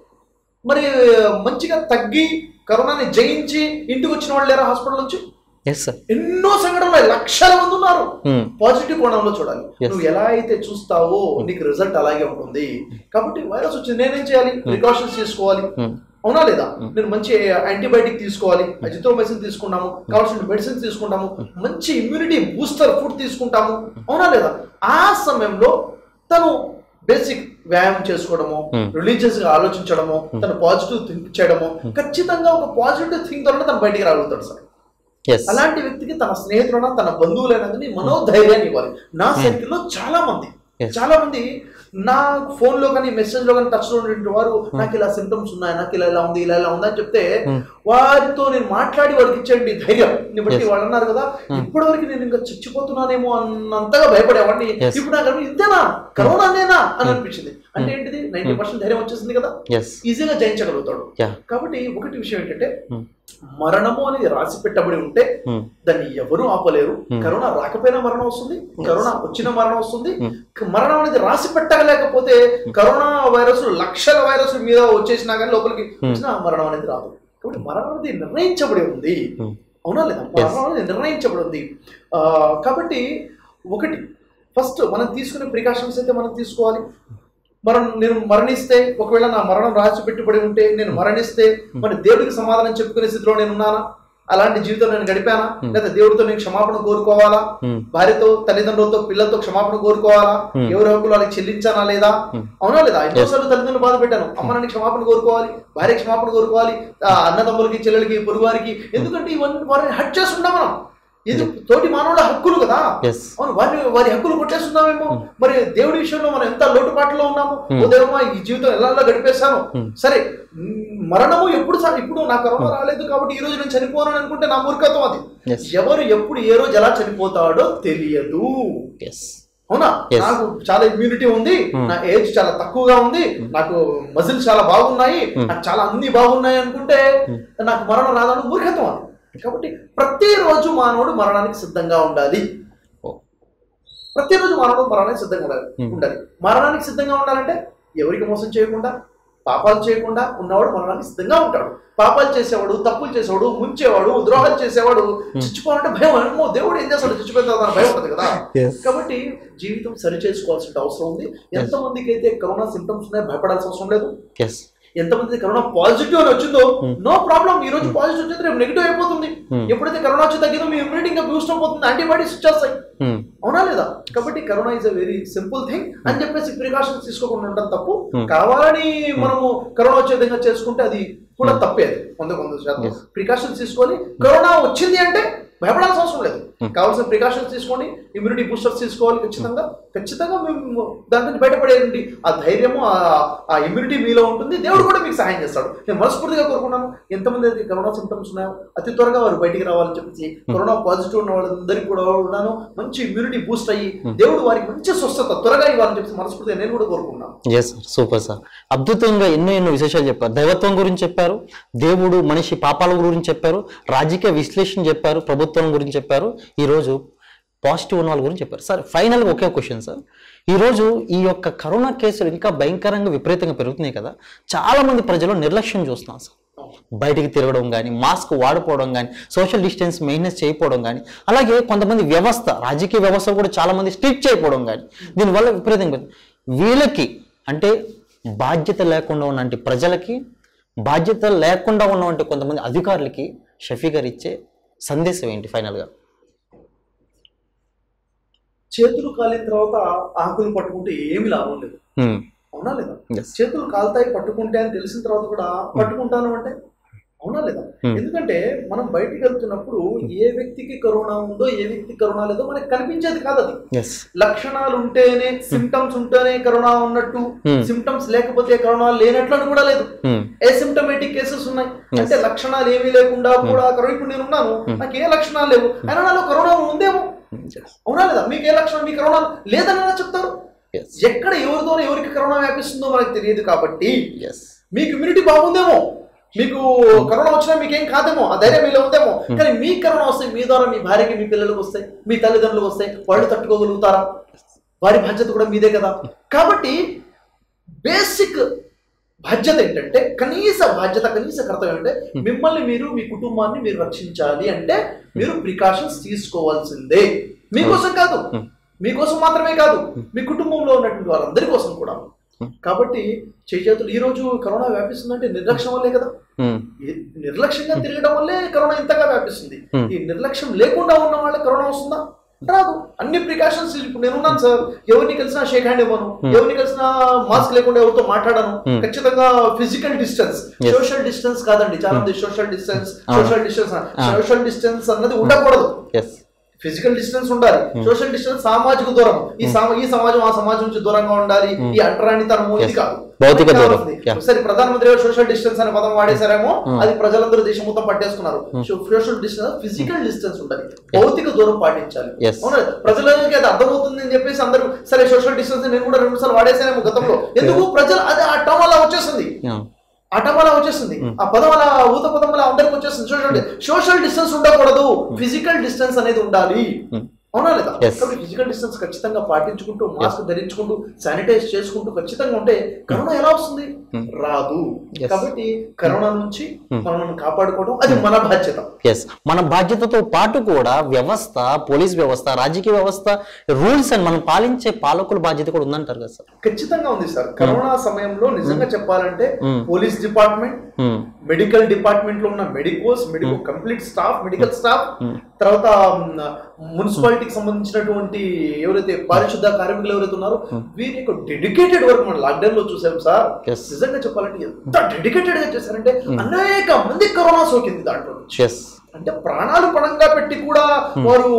మరి మంచిగా తగ్గి కరోనాని జయించి ఇంటికి వచ్చిన వాళ్ళు లేరా హాస్పిటల్ నుంచి ఎస్ సార్ ఎన్నో సంఘటనలు ఉన్నాయి. లక్షల మంది ఉన్నారు ఉమ్, పాజిటివ్ కోణంలో చూడాలి Yes. నువ్వు ఎలా అయితే చూస్తావో నీకు రిజల్ట్ అలాగే ఉంటుంది కాబట్టి వైరస్ వచ్చింది నేనేం చేయాలి ప్రికాషన్స్ తీసుకోవాలి ఉమ్, అవునా లేదా నేను మంచి యాంటీబయాటిక్ తీసుకోవాలి అజిత్రోమైసిన్ తీసుకుంటాము కావాల్సిన మెడిసిన్ తీసుకుంటాము మంచి ఇమ్యూనిటీ బూస్టర్ ఫుడ్ తీసుకుంటాము అవునా లేదా ఆ సమయంలో తను బేసిక్ వ్యాయామం చేసుకోవడము Hmm. రిలీజియస్ గా ఆలోచించడము తను పాజిటివ్ థింక్ చేయడము ఖచ్చితంగా ఒక పాజిటివ్ థింక్ తోనే తను బయటికి రాగలుగుతాడు సార్ ఎస్ అలాంటి వ్యక్తికి తన స్నేహితులైనా తన బంధువులైనది మనోధైర్యాన్ని ఇవ్వాలి నా సర్కిల్ లో చాలా మంది Yes. చాలా మంది నా ఫోన్ లో కానీ మెసేజ్ లో కానీ టచ్ లో ఉండే వారు నాకు ఇలా సిమ్టమ్స్ ఉన్నాయి నాకు ఇలా ఇలా ఉంది ఇలా ఇలా ఉంది అని చెప్తే Hmm. వారితో నేను మాట్లాడి వారికి ఇచ్చేయండి ధైర్యం ని బట్టి Yes. వాళ్ళు అన్నారు కదా ఇప్పటి వరకు నేను ఇంకా చచ్చిపోతున్నానేమో అన్నంతగా భయపడేవాడిని Yes. ఇప్పుడు నాకు అనిపి- ఇంతేనా కరోనా నేనా అని అనిపించింది అంటే ఏంటిది నైన్టీ పర్సెంట్ ధైర్యం వచ్చేసింది కదా ఎస్ ఈజీగా జయించగలుగుతాడు యా కాబట్టి ఒకటి విషయం ఏంటంటే Hmm. మరణము అనేది రాసి పెట్టబడి ఉంటే ఉమ్, దాన్ని ఎవరు ఆపలేరు Hmm. కరోనా రాకపోయినా మరణం వస్తుంది కరోనా వచ్చిన మరణం వస్తుంది Hmm. క- మరణం అనేది రాసి పెట్టలేకపోతే కరోనా వైరస్ లక్షల వైరస్ మీద వచ్చేసినా కానీ లోపలికి వచ్చినా మరణం అనేది రాదు కాబట్టి మరణం అనేది నిర్ణయించబడి ఉంది Hmm. అవునా లేదా మరణం అనేది నిర్ణయించబడి ఉంది ఆ, కాబట్టి ఒకటి ఫస్ట్ మనం తీసుకునే ప్రికాషన్స్ అయితే మనం తీసుకోవాలి మనం నేను మరణిస్తే ఒకవేళ నా మరణం రాసి పెట్టుబడి ఉంటే నేను మరణిస్తే మరి దేవుడికి సమాధానం చెప్పుకునే స్థితిలో నేను ఉన్నానా అలాంటి జీవితం నేను గడిపానా లేదా దేవుడితో నేను క్షమాపణ కోరుకోవాలా ఉమ్, భార్యతో తల్లిదండ్రులతో పిల్లలతో క్షమాపణ కోరుకోవాలా Hmm. ఎవరి హక్కులు వాళ్ళకి చెల్లించానా లేదా అవునా లేదా ఎన్నోసార్లు తల్లిదండ్రులు బాధ పెట్టాను అమ్మ నాన్న క్షమాపణ కోరుకోవాలి భార్య క్షమాపణ కోరుకోవాలి ఆ అన్నదమ్ములకి చెల్లెలకి పొరుగు వారికి ఎందుకంటే ఇవన్నీ వారిని హట్ చేస్తుంటాం మనం ఇది తోటి మానవుల హక్కులు కదా ఎస్ అవును వారి వారి హక్కులు కొట్టేస్తున్నామేమో మరి దేవుడి విషయంలో మనం ఎంత లోటుపాట్లో ఉన్నాము ఓ దేవమా ఈ జీవితం ఎలా ఎలా గడిపేశాను సరే మ్, మరణము ఎప్పుడు సా- ఇప్పుడు నాకు కరోనా రాలేదు కాబట్టి ఈ రోజు నేను చనిపోను అని అనుకుంటే నా మూర్ఖత్వం అది Yes. ఎవరు ఎప్పుడు ఏ రోజు ఎలా చనిపోతాడో తెలియదు ఎస్ అవునా Yes. నాకు చాలా ఇమ్యూనిటీ ఉంది నా ఏజ్ చాలా తక్కువగా ఉంది నాకు మజిల్స్ చాలా బాగున్నాయి నాకు చాలా అన్ని బాగున్నాయి అనుకుంటే నాకు మరణం రాదని మూర్ఖత్వం అది కాబట్టి ప్రతిరోజు మానవుడు మరణానికి సిద్ధంగా ఉండాలి ఓ ప్రతిరోజు మానవుడు మరణానికి సిద్ధంగా ఉండాలి Hmm. ఉండాలి మరణానికి సిద్ధంగా ఉండాలంటే ఎవరికి మోసం చేయకుండా పాపాలు చేయకుండా ఉన్నవాడు మరణానికి సిద్ధంగా ఉంటాడు పాపాలు చేసేవాడు తప్పులు చేసేవాడు ముంచేవాడు ద్రోహాలు చేసేవాడు చచ్చిపోవాలంటే భయం అమ్మో దేవుడు ఏం చేస్తాడు చచ్చిపోయిన తర్వాత భయం ఉంటుంది కదా Yes. కాబట్టి జీవితం సరి చేసుకోవాల్సిన అవసరం ఉంది ఎంతమందికి అయితే కరోనా సిమ్టమ్స్ ఉన్నాయో భయపడాల్సిన అవసరం లేదు ఎస్ ఎంతమంది కరోనా పాజిటివ్ అని వచ్చిందో నో ప్రాబ్లం ఈ రోజు పాజిటివ్ వచ్చింది రేపు నెగిటివ్ అయిపోతుంది Hmm. ఎప్పుడైతే కరోనా వచ్చి తగ్గిందో మీ ఇమ్యూనిటీ ఇంకా బూస్ట్ అయిపోతుంది యాంటీబాడీస్ వచ్చేస్తాయి ఉమ్, అవునా లేదా కాబట్టి corona is a very simple thing అని చెప్పేసి ప్రికాషన్స్ తీసుకోకుండా ఉండడం తప్పు Hmm. కావాలని మనము కరోనా వచ్చే విధంగా చేసుకుంటే అది కూడా తప్పే అది వంద వంద శాతం Yes. ప్రికాషన్స్ తీసుకొని కరోనా వచ్చింది అంటే భయపడాల్సిన అవసరం లేదు కావాల్సిన ప్రికాషన్స్ తీసుకోండి ఇమ్యూనిటీ బూస్టర్స్ తీసుకోవాలి ఖచ్చితంగా ఖచ్చితంగా మేము దాని నుంచి బయటపడేయండి ఆ ధైర్యము ఆ- ఆ ఇమ్యూనిటీ మీలో ఉంటుంది దేవుడు కూడా మీకు సహాయం చేస్తాడు నేను మనస్ఫూర్తిగా కోరుకున్నాను ఎంతమంది అయితే కరోనా సిమ్టమ్స్ ఉన్నాయో అతి త్వరగా వారు బయటికి రావాలని చెప్పేసి కరోనా పాజిటివ్ ఉన్న వాళ్ళందరికీ కూడా ఉన్నాను మంచి ఇమ్యూనిటీ బూస్ట్ అయ్యి దేవుడు వారికి మంచి స్వస్థత త్వరగా ఇవ్వాలని చెప్పేసి మనస్ఫూర్తిగా నేను కూడా కోరుకున్నాను ఎస్ సార్ సూపర్ సార్ అద్భుతంగా ఎన్నో ఎన్నో విశేషాలు చెప్పారు దైవత్వం గురించి చెప్పారు దేవుడు మనిషి పాపాల గురించి చెప్పారు రాజకీయ విశ్లేషణ చెప్పారు ప్రభుత్వం గురించి చెప్పారు ఈరోజు పాజిటివ్ ఉన్న వాళ్ళ గురించి చెప్పారు సార్ ఫైనల్గా ఒకే క్వశ్చన్ సార్ ఈరోజు ఈ యొక్క కరోనా కేసులు ఇంకా భయంకరంగా విపరీతంగా పెరుగుతున్నాయి కదా చాలా మంది ప్రజలు నిర్లక్ష్యం చూస్తున్నాం సార్ బయటికి తిరగడం కానీ మాస్క్ వాడుకోవడం కానీ సోషల్ డిస్టెన్స్ మెయింటెనెన్స్ చేయకపోవడం కానీ అలాగే కొంతమంది వ్యవస్థ రాజకీయ వ్యవస్థ కూడా చాలా మంది స్ట్రిక్ట్ చేయకపోవడం కానీ దీనివల్ల విపరీతంగా పెరుగుతుంది. వీళ్ళకి అంటే బాధ్యత లేకుండా ఉన్నటువంటి ప్రజలకి బాధ్యత లేకుండా ఉన్నటువంటి కొంతమంది అధికారులకి షఫీ గారు ఇచ్చే సందేశం ఏంటి ఫైనల్గా చేతులు కాలిన తర్వాత ఆకులు పట్టుకుంటే ఏమి లాభం లేదు అవునా లేదా ఎస్ చేతులు కాలుతాయి పట్టుకుంటే అని తెలిసిన తర్వాత కూడా పట్టుకుంటాను అంటే అవునా లేదా Hmm. ఎందుకంటే మనం బయటికి వెళ్తున్నప్పుడు ఏ వ్యక్తికి కరోనా ఉందో ఏ వ్యక్తికి కరోనా లేదో మనకి కనిపించేది కాదు అది ఎస్ లక్షణాలు ఉంటేనే సిమ్టమ్స్ ఉంటేనే కరోనా ఉన్నట్టు Hmm. సిమ్టమ్స్ లేకపోతే కరోనా లేనట్లు అని కూడా లేదు ఏసిమ్టమేటిక్ కేసెస్ ఉన్నాయి అంటే లక్షణాలు ఏమీ లేకుండా కూడా కరోనా ఇప్పుడు నేను ఉన్నాను నాకు ఏ లక్షణాలు లేవు అయినా నాలో కరోనా ఉందేమో అవునా లేదా మీకు ఏ లక్షణం మీ కరోనా లేదని ఎలా చెప్తారు ఎస్ ఎక్కడ ఎవరితో ఎవరికి కరోనా వ్యాపిస్తుందో మనకు తెలియదు కాబట్టి ఎస్ మీకు ఇమ్యూనిటీ బాగుందేమో మీకు కరోనా వచ్చినా మీకేం కాదేమో ఆ ధైర్యం మీలో ఉందేమో కానీ మీ కరోనా వస్తే మీ ద్వారా మీ భార్యకి మీ పిల్లలకు వస్తాయి మీ తల్లిదండ్రులకు వస్తాయి వాళ్ళు తట్టుకోగలుగుతారా వారి బాధ్యత కూడా మీదే కదా కాబట్టి బేసిక్ బాధ్యత ఏంటంటే కనీస బాధ్యత కనీస కర్తవ్యం అంటే మిమ్మల్ని మీరు మీ కుటుంబాన్ని మీరు రక్షించాలి అంటే మీరు ప్రికాషన్స్ తీసుకోవాల్సిందే మీకోసం కాదు మీకోసం మాత్రమే కాదు మీ కుటుంబంలో ఉన్నటువంటి వారందరి కోసం కూడా కాబట్టి చేతులు ఈ రోజు కరోనా వ్యాపిస్తుందంటే నిర్లక్ష్యం వల్లే కదా ఈ నిర్లక్ష్యంగా తిరగడం వల్లే కరోనా ఇంతగా వ్యాపిస్తుంది Hmm. ఈ నిర్లక్ష్యం లేకుండా ఉన్న వాళ్ళకి కరోనా వస్తుందా రాదు అన్ని ప్రికాషన్స్ ఇప్పుడు నేను ఉన్నాను సార్ ఎవరిని కలిసినా షేక్ హ్యాండ్ ఇవ్వను ఎవరిని కలిసినా మాస్క్ లేకుండా ఎవరితో మాట్లాడను Hmm. ఖచ్చితంగా physical distance Yes. Social distance కాదండి చాలా మంది social distance Ah. Social distance Ah. Social distance అన్నది ఉండకూడదు ఎస్ ఫిజికల్ డిస్టెన్స్ ఉండాలి సోషల్ డిస్టెన్స్ సామాజిక దూరం ఈ సమా ఈ సమాజం ఆ సమాజం నుంచి దూరంగా ఉండాలి ఈ అంటరానితనము ఇది Yes. కాదు భౌతిక మనకి దూరం. కావాల్సింది. Yeah. ఒకసారి ప్రధానమంత్రి గారు సోషల్ డిస్టెన్స్ అనే పదం వాడేశారేమో Hmm. అది ప్రజలందరూ దేశం మొత్తం పట్టేసుకున్నారు సోషల్ డిస్టెన్స్ ఫిజికల్ డిస్టెన్స్ ఉండాలి భౌతిక దూరం పాటించాలి Yes. అవునా ప్రజలకి అది అర్థమవుతుంది అని చెప్పేసి అందరూ సరే సోషల్ డిస్టెన్స్ నేను కూడా రెండు సార్లు వాడేసానేమో గతంలో ఎందుకు ప్రజలు అది ఆ టర్మ్ అలా వచ్చేసింది ఆ టర్మ్ అలా వచ్చేసింది ఆ పదం అలా ఊత పదం అలా అందరికి వచ్చేస్తుంది సోషల్ సోషల్ డిస్టెన్స్ ఉండకూడదు ఫిజికల్ డిస్టెన్స్ అనేది ఉండాలి అవునా లేదా Yes. కాబట్టి ఫిజికల్ డిస్టెన్స్ ఖచ్చితంగా పాటించుకుంటూ మాస్క్ ధరించుకుంటూ శానిటైజ్ చేసుకుంటూ ఖచ్చితంగా ఉంటే కరోనా ఎలా వస్తుంది రాదు Yes. కాబట్టి కరోనా నుంచి మనల్ని కాపాడుకోవడం అది మన బాధ్యత ఎస్ మన బాధ్యతతో పాటు కూడా వ్యవస్థ పోలీస్ వ్యవస్థ రాజకీయ వ్యవస్థ రూల్స్ అండ్ మనం పాలించే పాలకుల బాధ్యత కూడా ఉందంటారు కదా సార్ ఖచ్చితంగా ఉంది సార్ కరోనా సమయంలో నిజంగా చెప్పాలంటే Hmm. Police department medical department లో ఉన్న medicos medical complete staff medical staff తర్వాత మున్సిపాలిటీకి సంబంధించినటువంటి ఎవరైతే పారిశుద్ధ కార్మికులు ఎవరైతే ఉన్నారో వీరి యొక్క డెడికేటెడ్ వర్క్ మనం లాక్డౌన్ లో చూసాం సార్ Yes. నిజంగా చెప్పాలంటే ఎంత డెడికేటెడ్ గా చేశారంటే అనేక మంది కరోనా సోకింది దాంట్లో నుంచి ఎస్ అంటే ప్రాణాలు పణంగా పెట్టి కూడా వారు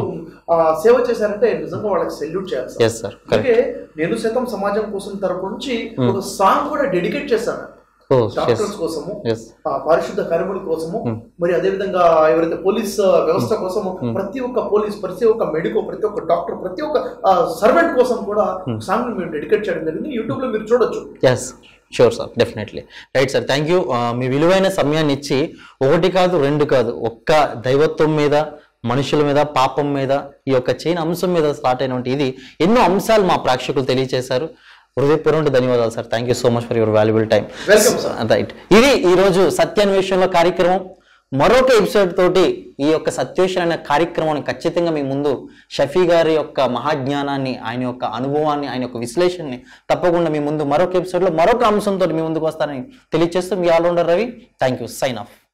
ఆ, సేవ చేశారంటే నిజంగా వాళ్ళకి సెల్యూట్ చేయాలి సార్ ఎస్ సార్ అలాగే నేను శాతం సమాజం కోసం తరపు నుంచి ఒక సాంగ్ కూడా డెడికేట్ చేశాను ఓ ఎస్ డాక్టర్స్ కోసము ఎస్ ఆ పారిశుద్ధ కార్మికుల కోసము మరి అదే విధంగా ఎవరైతే పోలీస్ ఆ, వ్యవస్థ కోసము ప్రతి ఒక్క పోలీస్ ప్రతి ఒక్క మెడికో ప్రతి ఒక్క డాక్టర్ ప్రతి ఒక్క సర్వెంట్ కోసం కూడా సాంగ్ మేము డెడికేట్ చేయడం జరిగింది యూట్యూబ్ లో మీరు చూడొచ్చు yes sure sir definitely right sir thank you మీ విలువైన సమయాన్ని ఇచ్చి ఒకటి కాదు రెండు కాదు ఒక్క దైవత్వం మీద మనుషుల మీద పాపం మీద ఈ యొక్క చైన్ అంశం మీద స్టార్ట్ అయినటువంటి ఇది ఎన్నో అంశాలు మా ప్రేక్షకులు తెలియజేశారు హృదయపూర్వక ధన్యవాదాలు sir thank you so much for your valuable time welcome sir right ఇది ఈరోజు సత్యాన్వేషణలో కార్యక్రమం మరొక ఎపిసోడ్ తోటి ఈ యొక్క సత్యేషన్ అనే కార్యక్రమాన్ని ఖచ్చితంగా మీ ముందు షఫీ గారి యొక్క మహాజ్ఞానాన్ని ఆయన యొక్క అనుభవాన్ని ఆయన యొక్క విశ్లేషణని తప్పకుండా మీ ముందు మరొక ఎపిసోడ్లో మరొక అంశంతో మీ ముందుకు వస్తారని తెలియజేస్తూ మీ allrounder Ravi thank you sign of